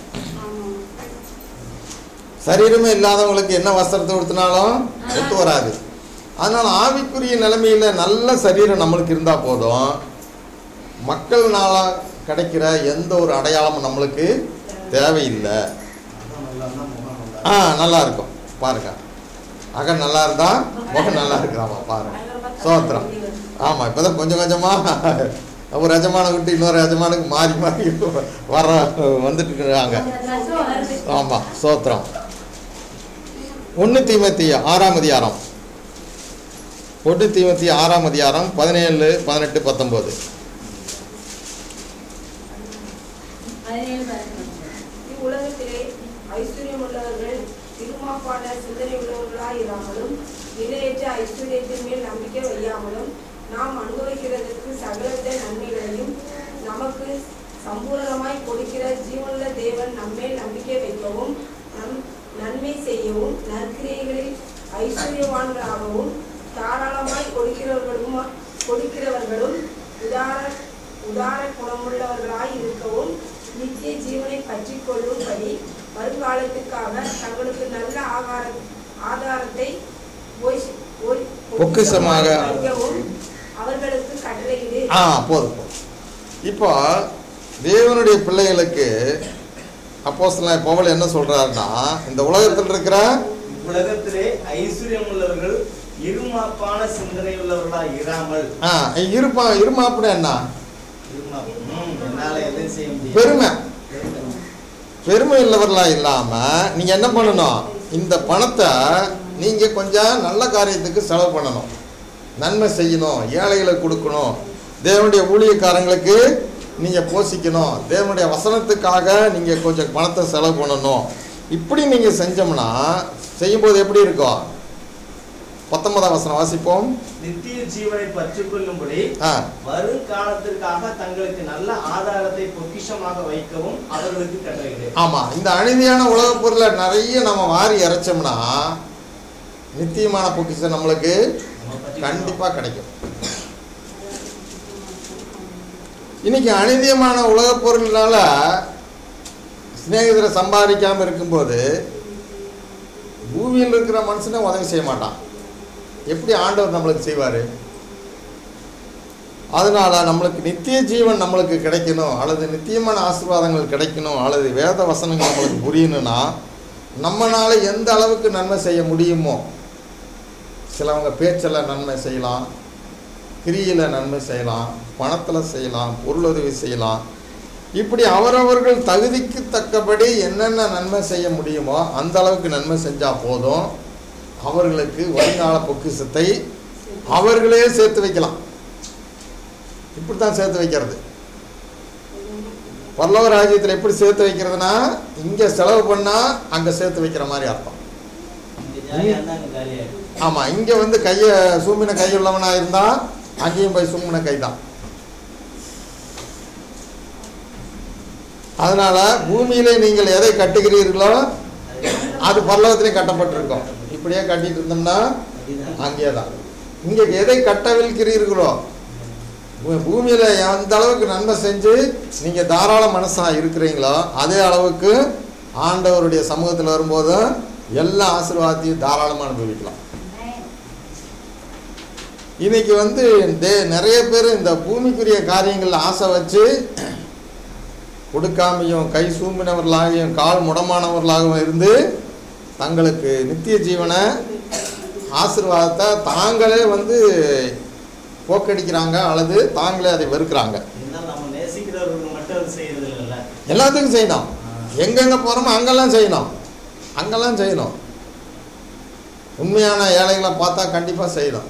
சரீரமே இல்லாதவங்களுக்கு என்ன வஸ்திரத்தை உடுத்தினாலும் ஒத்து வராது அதனால் ஆவிக்குரிய நிலைமையில் நல்ல சரீரம் நம்மளுக்கு இருந்தால் போதும் மக்கள்னால கிடைக்கிற எந்த ஒரு அடையாளமும் நம்மளுக்கு தேவையில்லை அதான் நல்லா இருந்தா முகம் நல்லா ஆ நல்லா இருக்கும் பாருங்க அகன் நல்லா இருந்தா முகம் நல்லா இருக்கிறாமா பாருங்க சோத்திரம் ஆமாம் இப்போ தான் கொஞ்சம் கொஞ்சமாக ஒரு எஜமான விட்டு இன்னொரு எஜமானுக்கு மாறி மாறி வர வந்துட்டு இருக்கிறாங்க ஆமாம் சோத்திரம் ஒன்று தீமத்திய ஆறாம் அதிகாரம் ஒன்று தீமத்திய ஆறாம் அதிகாரம் பதினேழு பதினெட்டு பத்தொம்போது பதினேழு பதினெட்டு இவ்வுலகத்திலே ஐஸ்வர்யம் உள்ளவர்கள் திருமாப்பான சிந்தனை உள்ளவர்களாய் இராமலும் நிலையற்ற ஐஸ்வர்யத்தின் மேல் நம்பிக்கை வையாமலும் நாம் அனுபவிக்கிறதற்கு சகலவித நன்மைகளையும் நமக்கு சம்பூரணமாய் கொடுக்கிற ஜீவனுள்ள தேவன் நம்மேல் நம்பிக்கை வைக்கவும் நம் நன்மை செய்யவும் நற்கிரியைகளில் ஐஸ்வர்யவான்களாகவும் தாராளமாய் கொடுக்கிறவர்களும் கொடுக்கிறவர்களும் உதார உதார குணமுள்ளவர்களாய் இருக்கவும் நித்திய ஜீவனை பற்றி கொள்ளும்படி வருங்காலத்துக்காக தங்களுக்கு நல்ல ஆகார ஆதாரத்தை பொய்- பொய்- பொக்கிஷமாக வைக்கவும் அவர்களுக்கு கட்டளையிடு ஆ போதும் போதும் இப்போ தேவனுடைய பிள்ளைகளுக்கு அப்போஸ்தலன் பவுல் என்ன சொல்றாருன்னா இந்த உலகத்தில் இருக்கிற உலகத்திலே ஐஸ்வர்யம் உள்ளவர்கள் இருமாப்பான சிந்தனை உள்ளவர்களா இராமல் ஆ இருப்பா இருமாப்புனா என்ன இருமாப்பு ம், என்னால எதையும் செய்ய முடியும் பெருமை பெருமை உள்ளவர்களா இல்லாம நீங்க என்ன பண்ணணும் இந்த பணத்தை நீங்க கொஞ்சம் நல்ல காரியத்துக்கு செலவு பண்ணணும் நன்மை செய்யணும் ஏழைகளுக்கு கொடுக்கணும் தேவனுடைய ஊழியக்காரங்களுக்கு நீங்க போஷிக்கணும் தேவனுடைய வசனத்துக்காக நீங்க கொஞ்சம் பணத்தை செலவு பண்ணணும் இப்படி நீங்க செஞ்சோம்னா செய்யும்போது எப்படி இருக்கும் பத்தொன்பதாம் வசனம் வாசிப்போம் நித்திய ஜீவனை பற்றி கொள்ளும்படி ஆ வரும் காலத்திற்காக தங்களுக்கு நல்ல ஆதாரத்தை பொக்கிஷமாக வைக்கவும் அவர்களுக்கு கட்டளையிடு ஆமாம் இந்த அநீதியான உலகப் பொருளை நிறைய நம்ம வாரி இறைச்சோம்னா நித்தியமான பொக்கிஷம் நம்மளுக்கு கண்டிப்பாக கிடைக்கும் இன்னைக்கு அநீதியமான உலகப் பொருள்னால சிநேகிதரை சம்பாதிக்காமல் இருக்கும்போது பூமியில் இருக்கிற மனுஷனை உதவி செய்ய மாட்டான் எப்படி ஆண்டவர் நம்மளுக்கு செய்வார் அதனால நம்மளுக்கு நித்திய ஜீவன் நம்மளுக்கு கிடைக்கணும் அல்லது நித்தியமான ஆசீர்வாதங்கள் கிடைக்கணும் அல்லது வேத வசனங்கள் நம்மளுக்கு புரியணும்னா நம்மனால எந்த அளவுக்கு நன்மை செய்ய முடியுமோ சிலவங்க பேச்சில் நன்மை செய்யலாம் கிரியில் நன்மை செய்யலாம் பணத்தில் செய்யலாம் பொருளுதவி செய்யலாம் இப்படி அவரவர்கள் தகுதிக்கு தக்கபடி என்னென்ன நன்மை செய்ய முடியுமோ அந்த அளவுக்கு நன்மை செஞ்சால் போதும் அவர்களுக்கு வருங்கால பொக்கிஷத்தை அவர்களே சேர்த்து வைக்கலாம் இப்படி தான் சேர்த்து வைக்கிறது பல்லவ ராஜ்யத்தில் எப்படி சேர்த்து வைக்கிறதுனா இங்கே செலவு பண்ணால் அங்கே சேர்த்து வைக்கிற மாதிரி அர்த்தம் இங்க ஜாலியா இருந்தா அங்க ஜாலியா இருக்கு. ஆமாம் இங்கே வந்து கையை சூம்பின கை உள்ளவனாக இருந்தால் அங்கேயும் போய் சூம்பின கை தான் அதனால் பூமியிலே நீங்கள் எதை கட்டுகிறீர்களோ அது பல்லவத்திலே கட்டப்பட்டிருக்கும் இப்படியே கட்டிட்டு இருந்தோம்னா அதுதான். அங்கே தான் இங்கே எதை கட்டவிழ்க்கிறீர்களோ பூ- பூமியில எந்த அளவுக்கு நன்மை செஞ்சு நீங்கள் தாராள மனசாக இருக்கிறீங்களோ அதே அளவுக்கு ஆண்டவருடைய சமூகத்தில் வரும்போது எல்லா ஆசீர்வாதத்தையும் தாராளமாக அனுபவிக்கலாம் இன்னைக்கு வந்து தே நிறைய பேர் இந்த பூமிக்குரிய காரியங்களில் ஆசை வச்சு கொடுக்காமையும் கை சூம்பினவர்களாகியும் கால் முடமானவர்களாகவும் இருந்து தங்களுக்கு நித்திய ஜீவனை ஆசீர்வாதத்தை தாங்களே வந்து போக்கடிக்கிறாங்க அல்லது தாங்களே அதை வெறுக்கிறாங்க இருந்தாலும் நம்ம நேசிக்கிறவர்கள் மட்டும் அது செய்யறது இல்லைல்ல எல்லாத்துக்கும் செய்யணும் எங்கெங்க போகிறோமோ அங்கெல்லாம் செய்யணும் அங்கெல்லாம் செய்யணும் உண்மையான ஏழைகளை பார்த்தா கண்டிப்பாக செய்யணும்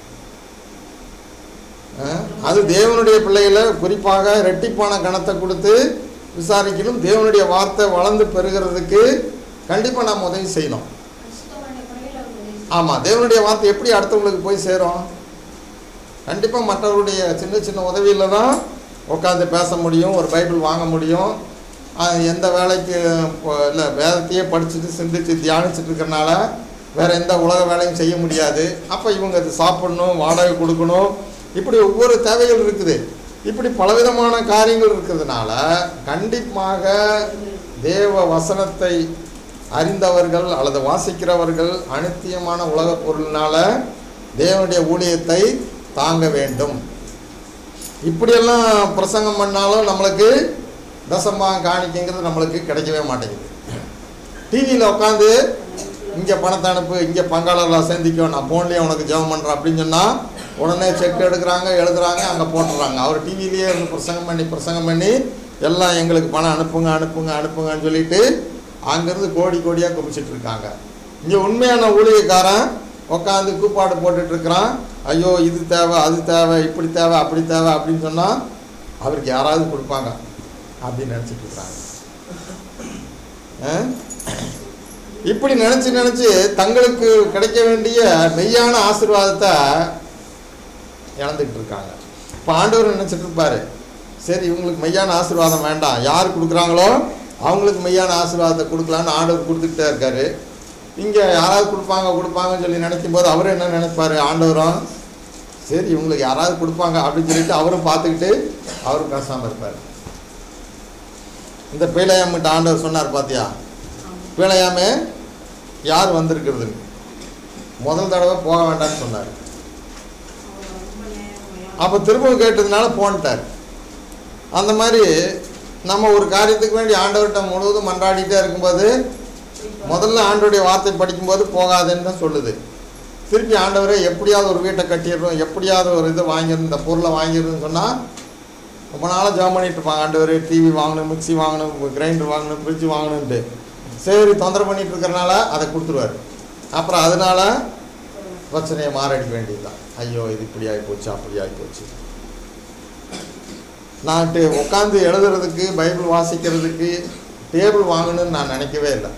அஹ், அது தேவனுடைய பிள்ளைகளை குறிப்பாக ரெட்டிப்பான கணத்தை கொடுத்து விசாரிக்கணும் தேவனுடைய வார்த்தை வளர்ந்து பெறுகிறதுக்கு கண்டிப்பாக நாம் உதவி செய்யணும் கிறிஸ்தவனுடைய குறையில் அவர் உதவி செய்வார். ஆமாம் தேவனுடைய வார்த்தை எப்படி அடுத்தவங்களுக்கு போய் சேரும் கண்டிப்பாக மற்றவருடைய சின்ன சின்ன உதவியில் தான் உட்காந்து பேச முடியும் ஒரு பைபிள் வாங்க முடியும் ஆஹ் எந்த வேலைக்கு இல்லை வேதத்தையே படிச்சுட்டு சிந்திச்சு தியானிச்சுட்டு இருக்கிறனால வேறு எந்த உலக வேலையும் செய்ய முடியாது அப்போ இவங்க அது சாப்பிடணும் வாடகை கொடுக்கணும் இப்படி ஒவ்வொரு தேவைகள் இருக்குது இப்படி பலவிதமான காரியங்கள் இருக்கிறதுனால கண்டிப்பாக தேவ வசனத்தை அறிந்தவர்கள் அல்லது வாசிக்கிறவர்கள் அனித்தியமான உலகப் பொருளினால தேவனுடைய ஊழியத்தை தாங்க வேண்டும் இப்படியெல்லாம் பிரசங்கம் பண்ணாலும் நம்மளுக்கு தசமாக காணிக்கைங்கிறது நம்மளுக்கு கிடைக்கவே மாட்டேங்குது டிவியில் உட்காந்து இங்கே பணத்தை அனுப்பு இங்கே பங்காளர்களாக சேர்ந்திக்கோ நான் ஃபோன்லேயே உனக்கு ஜெபம் பண்ணுறேன் அப்படின்னு சொன்னால் உடனே செக் எடுக்கிறாங்க எழுதுறாங்க அங்கே போட்டுடுறாங்க அவர் டிவிலேயே இருந்து பிரசங்கம் பண்ணி பிரசங்கம் பண்ணி எல்லாம் எங்களுக்கு பணம் அனுப்புங்க அனுப்புங்க அனுப்புங்கன்னு சொல்லிட்டு அங்கேருந்து கோடி கோடியாக குமிச்சிட்டு இருக்காங்க இங்கே உண்மையான ஊழியக்காரன் உட்காந்து கூப்பாடு போட்டுட்டு இருக்கிறான் ஐயோ இது தேவை அது தேவை இப்படி தேவை அப்படி தேவை அப்படின்னு சொன்னால் அவருக்கு யாராவது கொடுப்பாங்க அப்படின்னு நினச்சிட்டு இருக்கிறாங்க ஆ? இப்படி நினச்சி நினச்சி தங்களுக்கு கிடைக்க வேண்டிய மெய்யான ஆசீர்வாதத்தை இழந்துக்கிட்டு இருக்காங்க இப்போ ஆண்டவர் நினச்சிட்டு இருப்பாரு சரி இவங்களுக்கு மெய்யான ஆசீர்வாதம் வேண்டாம் யார் கொடுக்குறாங்களோ அவங்களுக்கு மெய்யான ஆசீர்வாதத்தை கொடுக்கலான்னு ஆண்டவர் கொடுத்துக்கிட்டே இருக்காரு இங்கே யாராவது கொடுப்பாங்க கொடுப்பாங்கன்னு சொல்லி நினைக்கும் போது அவர் என்ன நினைப்பாரு ஆண்டவரும் சரி இவங்களுக்கு யாராவது கொடுப்பாங்க அப்படின்னு சொல்லிட்டு அவரும் பார்த்துக்கிட்டு அவரும் பேசாமல் இருப்பார் இந்த பீலையாமிட்ட ஆண்டவர் சொன்னார் பார்த்தியா பீலையாமே யார் வந்திருக்கிறது முதல் தடவை போக வேண்டாம்னு சொன்னார் அப்போ திரும்பவும் கேட்டதுனால போன்ட்டார் அந்த மாதிரி நம்ம ஒரு காரியத்துக்கு வேண்டி ஆண்டவர்கிட்ட முழுவதும் மன்றாடிட்டே இருக்கும்போது முதல்ல ஆண்டவருடைய வார்த்தை படிக்கும்போது போகாதுன்னு தான் சொல்லுது திருப்பி ஆண்டவரே எப்படியாவது ஒரு வீட்டை கட்டிடுறோம் எப்படியாவது ஒரு இது வாங்கிடணும் இந்த பொருளை வாங்கிடணும்னு சொன்னால் ரொம்ப நாளாக ஜாம் பண்ணிட்டு இருப்பாங்க ஆண்டவர் டிவி வாங்கணும் மிக்ஸி வாங்கணும் கிரைண்டர் வாங்கணும் ஃப்ரிட்ஜ் வாங்கணுன்ட்டு சரி தொந்தரவு பண்ணிட்டு இருக்கிறனால அதை கொடுத்துருவாரு அப்புறம் அதனால பிரச்சனையை மாறடிக்க வேண்டியதுதான் ஐயோ இது இப்படி ஆகி போச்சு அப்படி ஆகி போச்சு நான் உட்காந்து எழுதுறதுக்கு பைபிள் வாசிக்கிறதுக்கு டேபிள் வாங்கணும்னு நான் நினைக்கவே இல்லை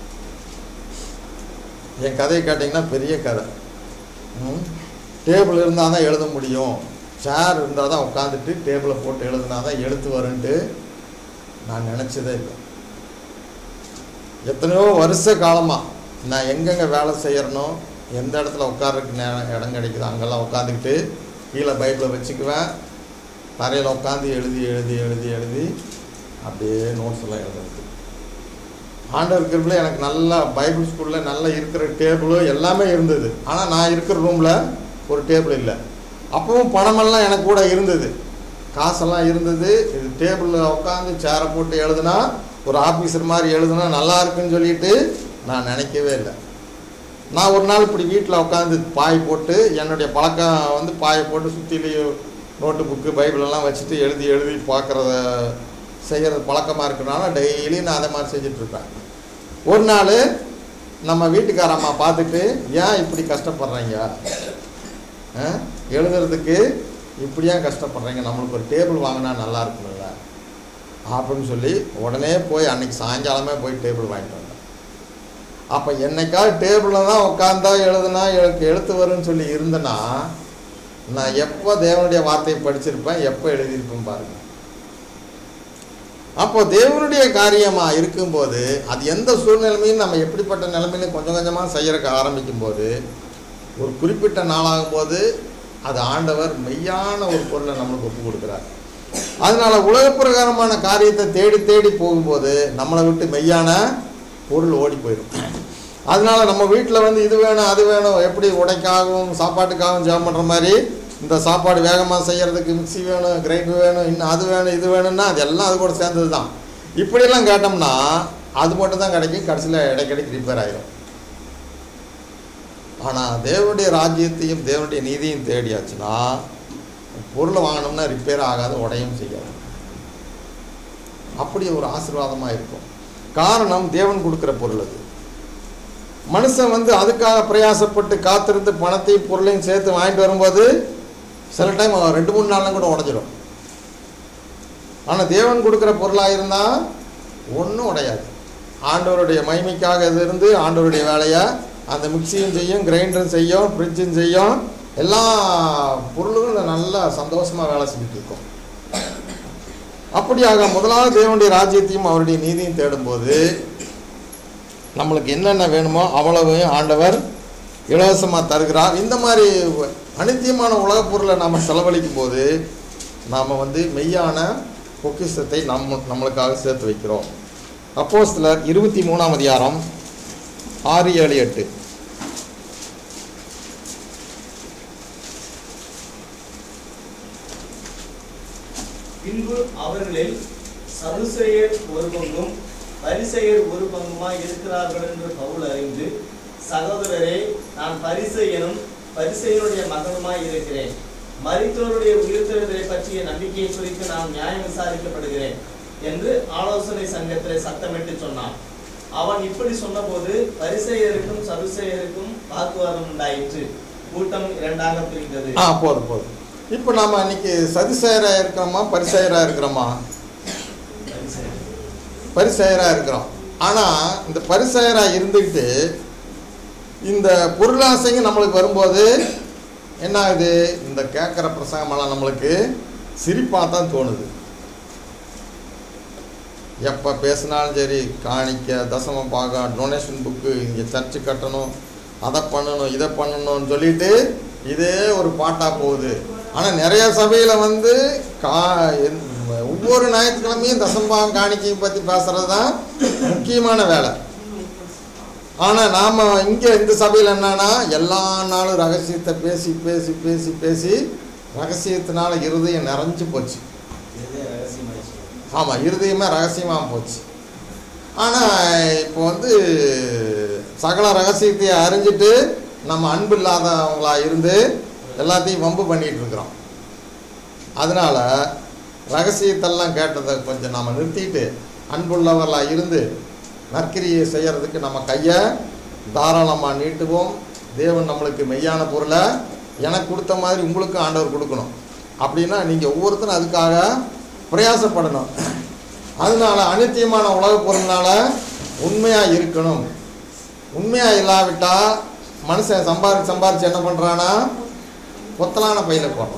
என் கதையை கேட்டிங்கன்னா பெரிய கதை டேபிள் இருந்தால் தான் எழுத முடியும் சேர் இருந்தால் தான் உட்காந்துட்டு டேபிளை போட்டு எழுதுனா தான் எழுத்து வரும்ன்ட்டு நான் நினச்சதே இல்லை எத்தனையோ வருஷ காலமாக நான் எங்கெங்கே வேலை செய்யறனோ எந்த இடத்துல உட்கார்றதுக்கு நேரம் இடம் கிடைக்குதோ அங்கெல்லாம் உட்காந்துக்கிட்டு கீழே பைபிளை வச்சுக்குவேன் தரையில் உட்காந்து எழுதி எழுதி எழுதி எழுதி அப்படியே நோட்ஸ் எல்லாம் எழுதுறது ஆண்டவர் கிருபில் எனக்கு நல்லா பைபிள் ஸ்கூலில் நல்லா இருக்கிற டேபிளு எல்லாமே இருந்தது ஆனால் நான் இருக்கிற ரூமில் ஒரு டேபிள் இல்லை அப்பவும் பணமெல்லாம் எனக்கு கூட இருந்தது காசெல்லாம் இருந்தது இது டேபிளில் உட்காந்து சேரை போட்டு எழுதுனா ஒரு ஆஃபீஸர் மாதிரி எழுதுனா நல்லா இருக்குன்னு சொல்லிட்டு நான் நினைக்கவே இல்லை நான் ஒரு நாள் இப்படி வீட்டில் உட்காந்து பாய் போட்டு என்னுடைய பழக்கம் வந்து பாயை போட்டு சுற்றிலையும் நோட்டு புக்கு பைபிளெல்லாம் வச்சுட்டு எழுதி எழுதி பார்க்குறத செய்கிறது பழக்கமாக இருக்கிறனால டெய்லி நான் அதை மாதிரி செஞ்சிட்ருப்பேன் ஒரு நாள் நம்ம வீட்டுக்கார அம்மா பார்த்துட்டு ஏன் இப்படி கஷ்டப்படுறீங்க ஆ? எழுதுறதுக்கு இப்படியா கஷ்டப்படுறீங்க நம்மளுக்கு ஒரு டேபிள் வாங்கினா நல்லா இருக்கும்ல அப்படின்னு சொல்லி உடனே போய் அன்னைக்கு சாயங்காலமே போய் டேபிள் வாங்கிட்டு வந்தேன் அப்போ என்னைக்காவது டேபிளில் தான் உட்காந்தா எழுதுனா எனக்கு எழுத்து வரும்னு சொல்லி இருந்தேன்னா நான் எப்போ தேவனுடைய வார்த்தையை படிச்சிருப்பேன் எப்போ எழுதியிருப்பேன் பாருங்க அப்போ தேவனுடைய காரியமா இருக்கும்போது அது எந்த சூழ்நிலைமையும் நம்ம எப்படிப்பட்ட நிலைமையிலும் கொஞ்சம் கொஞ்சமாக செய்யறதுக்கு ஆரம்பிக்கும் போது ஒரு குறிப்பிட்ட நாளாகும் போது அது ஆண்டவர் மெய்யான ஒரு பொருளை நம்மளுக்கு ஒப்பு கொடுக்குறார் அதனால உலக பிரகாரமான காரியத்தை தேடி தேடி போகும்போது நம்மளை விட்டு மெய்யான பொருள் ஓடி போயிடும் அதனால நம்ம வீட்டில் வந்து இது வேணும் அது வேணும் எப்படி உடைக்காகவும் சாப்பாட்டுக்காகவும் ஜெபம் பண்ணுற மாதிரி இந்த சாப்பாடு வேகமாக செய்கிறதுக்கு மிக்ஸி வேணும் கிரைண்டர் வேணும் இன்னும் அது வேணும் இது வேணும்னா அது எல்லாம் அது கூட சேர்ந்தது தான் இப்படியெல்லாம் கேட்டோம்னா அது மட்டும் தான் கிடைக்கும் கடைசியில் இடைக்கிடைக்கு ரிப்பேர் ஆயிரும் ஆனால் தேவனுடைய ராஜ்யத்தையும் தேவனுடைய நீதியும் தேடியாச்சுன்னா பொருளை வாங்கினோம்னா ரிப்பேர் ஆகாது உடையும் செய்யாது அப்படி ஒரு ஆசீர்வாதமாக இருக்கும் காரணம் தேவன் கொடுக்குற பொருள் அது மனுஷன் வந்து அதுக்காக பிரயாசப்பட்டு காத்திருந்து பணத்தையும் பொருளையும் சேர்த்து வாங்கிட்டு வரும்போது சில டைம் ரெண்டு மூணு நாள்லாம் கூட உடஞ்சிரும் ஆனால் தேவன் கொடுக்குற பொருளாக இருந்தால் ஒன்றும் உடையாது ஆண்டவருடைய மகிமைக்காக இது இருந்து ஆண்டவருடைய வேலையை அந்த மிக்சியும் செய்யும் கிரைண்டரும் செய்யும் ஃப்ரிட்ஜும் செய்யும் எல்லா பொருளும் நல்லா சந்தோஷமாக வேலை செஞ்சுட்டு இருக்கும் அப்படியாக முதலாவது தேவனுடைய ராஜ்யத்தையும் அவருடைய நீதியும் தேடும்போது நம்மளுக்கு என்னென்ன வேணுமோ அவ்வளவையும் ஆண்டவர் இலவசமாக தருகிறார் இந்த மாதிரி அனித்தியமான உலகப் பொருளை நாம் செலவழிக்கும் போது நாம் வந்து மெய்யான பொக்கிஷத்தை நம்ம நம்மளுக்காக சேர்த்து வைக்கிறோம் அப்போ சிலர் இருபத்தி மூணாம் அதிகாரம் ஆறு ஏழு எட்டு பின்பு அவர்களில் சதுசேயர் ஒரு பங்கும் பரிசெயர் ஒரு பங்குமாய் இருக்கிறார்கள் என்று பவுல் அறிந்து சகோதரரே நான் பரிசெயனும் பரிசெயனுடைய மகனுமாய் இருக்கிறேன் மரித்தோருடைய உயிர்த்தெழுதலை பற்றிய நம்பிக்கையை குறித்து நான் நியாயம் விசாரிக்கப்படுகிறேன் என்று ஆலோசனை சங்கத்திலே சத்தமிட்டு சொன்னான் அவன் இப்படி சொன்னபோது பரிசெயருக்கும் சதுசேயருக்கும் வாக்குவாதம் உண்டாயிற்று கூட்டம் இரண்டாக பிரிந்தது ஆ போதும் போதும் இப்போ நாம் இன்னைக்கு சதிசெயராக இருக்கிறோமா பரிசெயராக இருக்கிறோமா பரிசேயர். பரிசெயராக இருக்கிறோம் ஆனால் இந்த பரிசெயராக இருந்துக்கிட்டு இந்த பொருளாசைங்க நம்மளுக்கு வரும்போது என்ன ஆகுது இந்த கேட்குற பிரசங்கமெல்லாம் நம்மளுக்கு சிரிப்பாக தான் தோணுது எப்போ பேசினாலும் சரி காணிக்க தசம பாகம் டொனேஷன் புக்கு இங்கே சர்ச்சு கட்டணும் அதை பண்ணணும் இதை பண்ணணும்னு சொல்லிட்டு இதே ஒரு பாட்டாக போகுது ஆனால் நிறைய சபையில் வந்து கா என்- ஒவ்வொரு ஞாயிற்றுக்கிழமையும் தசம்பாகம் காணிக்கையை பற்றி பேசுகிறது தான் முக்கியமான வேலை ஆனால் நாம் இங்கே இந்த சபையில் என்னன்னா எல்லா நாளும் ரகசியத்தை பேசி பேசி பேசி பேசி ரகசியத்தினால இருதயம் நிறைஞ்சு போச்சு இதே ரகசியமாயிடுச்சு ஆமாம் இருதயமே ரகசியமாக போச்சு ஆனால் இப்போ வந்து சகல ரகசியத்தை அறிஞ்சிட்டு நம்ம அன்பு இல்லாதவங்களா இருந்து எல்லாத்தையும் வம்பு பண்ணிட்டு இருக்கிறோம் அதனால் ரகசியத்தெல்லாம் கேட்டதை கொஞ்சம் நாம் நிறுத்திட்டு அன்புள்ளவர்களாக இருந்து நற்கிரியை செய்கிறதுக்கு நம்ம கையை தாராளமாக நீட்டுவோம் தேவன் நம்மளுக்கு மெய்யான பொருளை எனக்கு கொடுத்த மாதிரி உங்களுக்கும் ஆண்டவர் கொடுக்கணும் அப்படின்னா நீங்கள் ஒவ்வொருத்தரும் அதுக்காக பிரயாசப்படணும் அதனால அனித்தியமான உலகப் பொருள்னால உண்மையாக இருக்கணும் உண்மையாக இல்லாவிட்டால் மனுஷன் சம்பாரிச்சு சம்பாரிச்சு என்ன பண்ணுறான்னா பொத்தலான பையில போடுறான்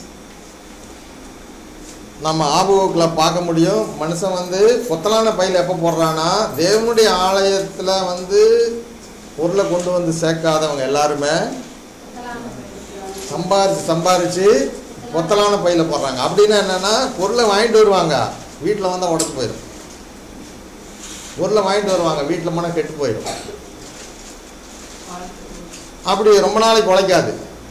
நம்ம ஆபுவுக்குள்ள பார்க்க முடியும் மனுஷன் வந்து பொத்தலான பையில எப்போ போடுறான்னா தேவனுடைய ஆலயத்தில் வந்து பொருளை கொண்டு வந்து சேர்க்காதவங்க எல்லாருமே சம்பாரிச்சு சம்பாரிச்சு பொத்தலான பையில போடுறாங்க அப்படின்னா என்னன்னா பொருளை வாங்கிட்டு வருவாங்க வீட்டில் வந்தால் உடச்சு போயிடும் பொருளை வாங்கிட்டு வருவாங்க வீட்டில் போனால் கெட்டு போயிடும் அப்படி ரொம்ப நாளைக்கு உழைக்காது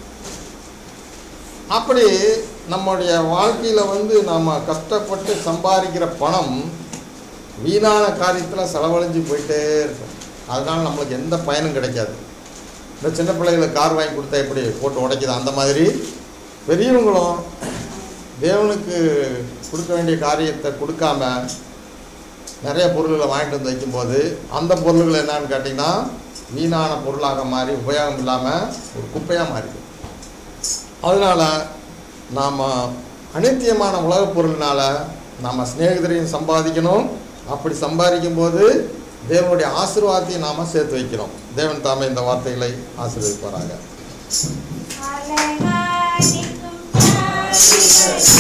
அப்படி நம்முடைய வாழ்க்கையில் வந்து நாம் கஷ்டப்பட்டு சம்பாதிக்கிற பணம் வீணான காரியத்தில் செலவழிஞ்சு போயிட்டே இருக்கும் அதனால நம்மளுக்கு எந்த பயனும் கிடைக்காது இந்த சின்ன பிள்ளைகளுக்கு கார் வாங்கி கொடுத்தா எப்படி போட்டு உடைக்குது அந்த மாதிரி பெரியவங்களும் தேவனுக்கு கொடுக்க வேண்டிய காரியத்தை கொடுக்காம நிறைய பொருள்களை வாங்கிட்டு வந்து வைக்கும்போது அந்த பொருள்கள் என்னன்னு கேட்டிங்கன்னா வீணான பொருளாக மாறி உபயோகம் இல்லாமல் ஒரு குப்பையாக மாறிடும் அதனால் நாம் அனித்தியமான உலகப் பொருள்னால நாம் சிநேகிதரையும் சம்பாதிக்கணும் அப்படி சம்பாதிக்கும் போது தேவனுடைய ஆசீர்வாதத்தையும் நாம் சேர்த்து வைக்கிறோம் தேவன் தாமே இந்த வார்த்தைகளை ஆசீர்வதிப்பாராக அலைகாடிக்கும் காற்றிலே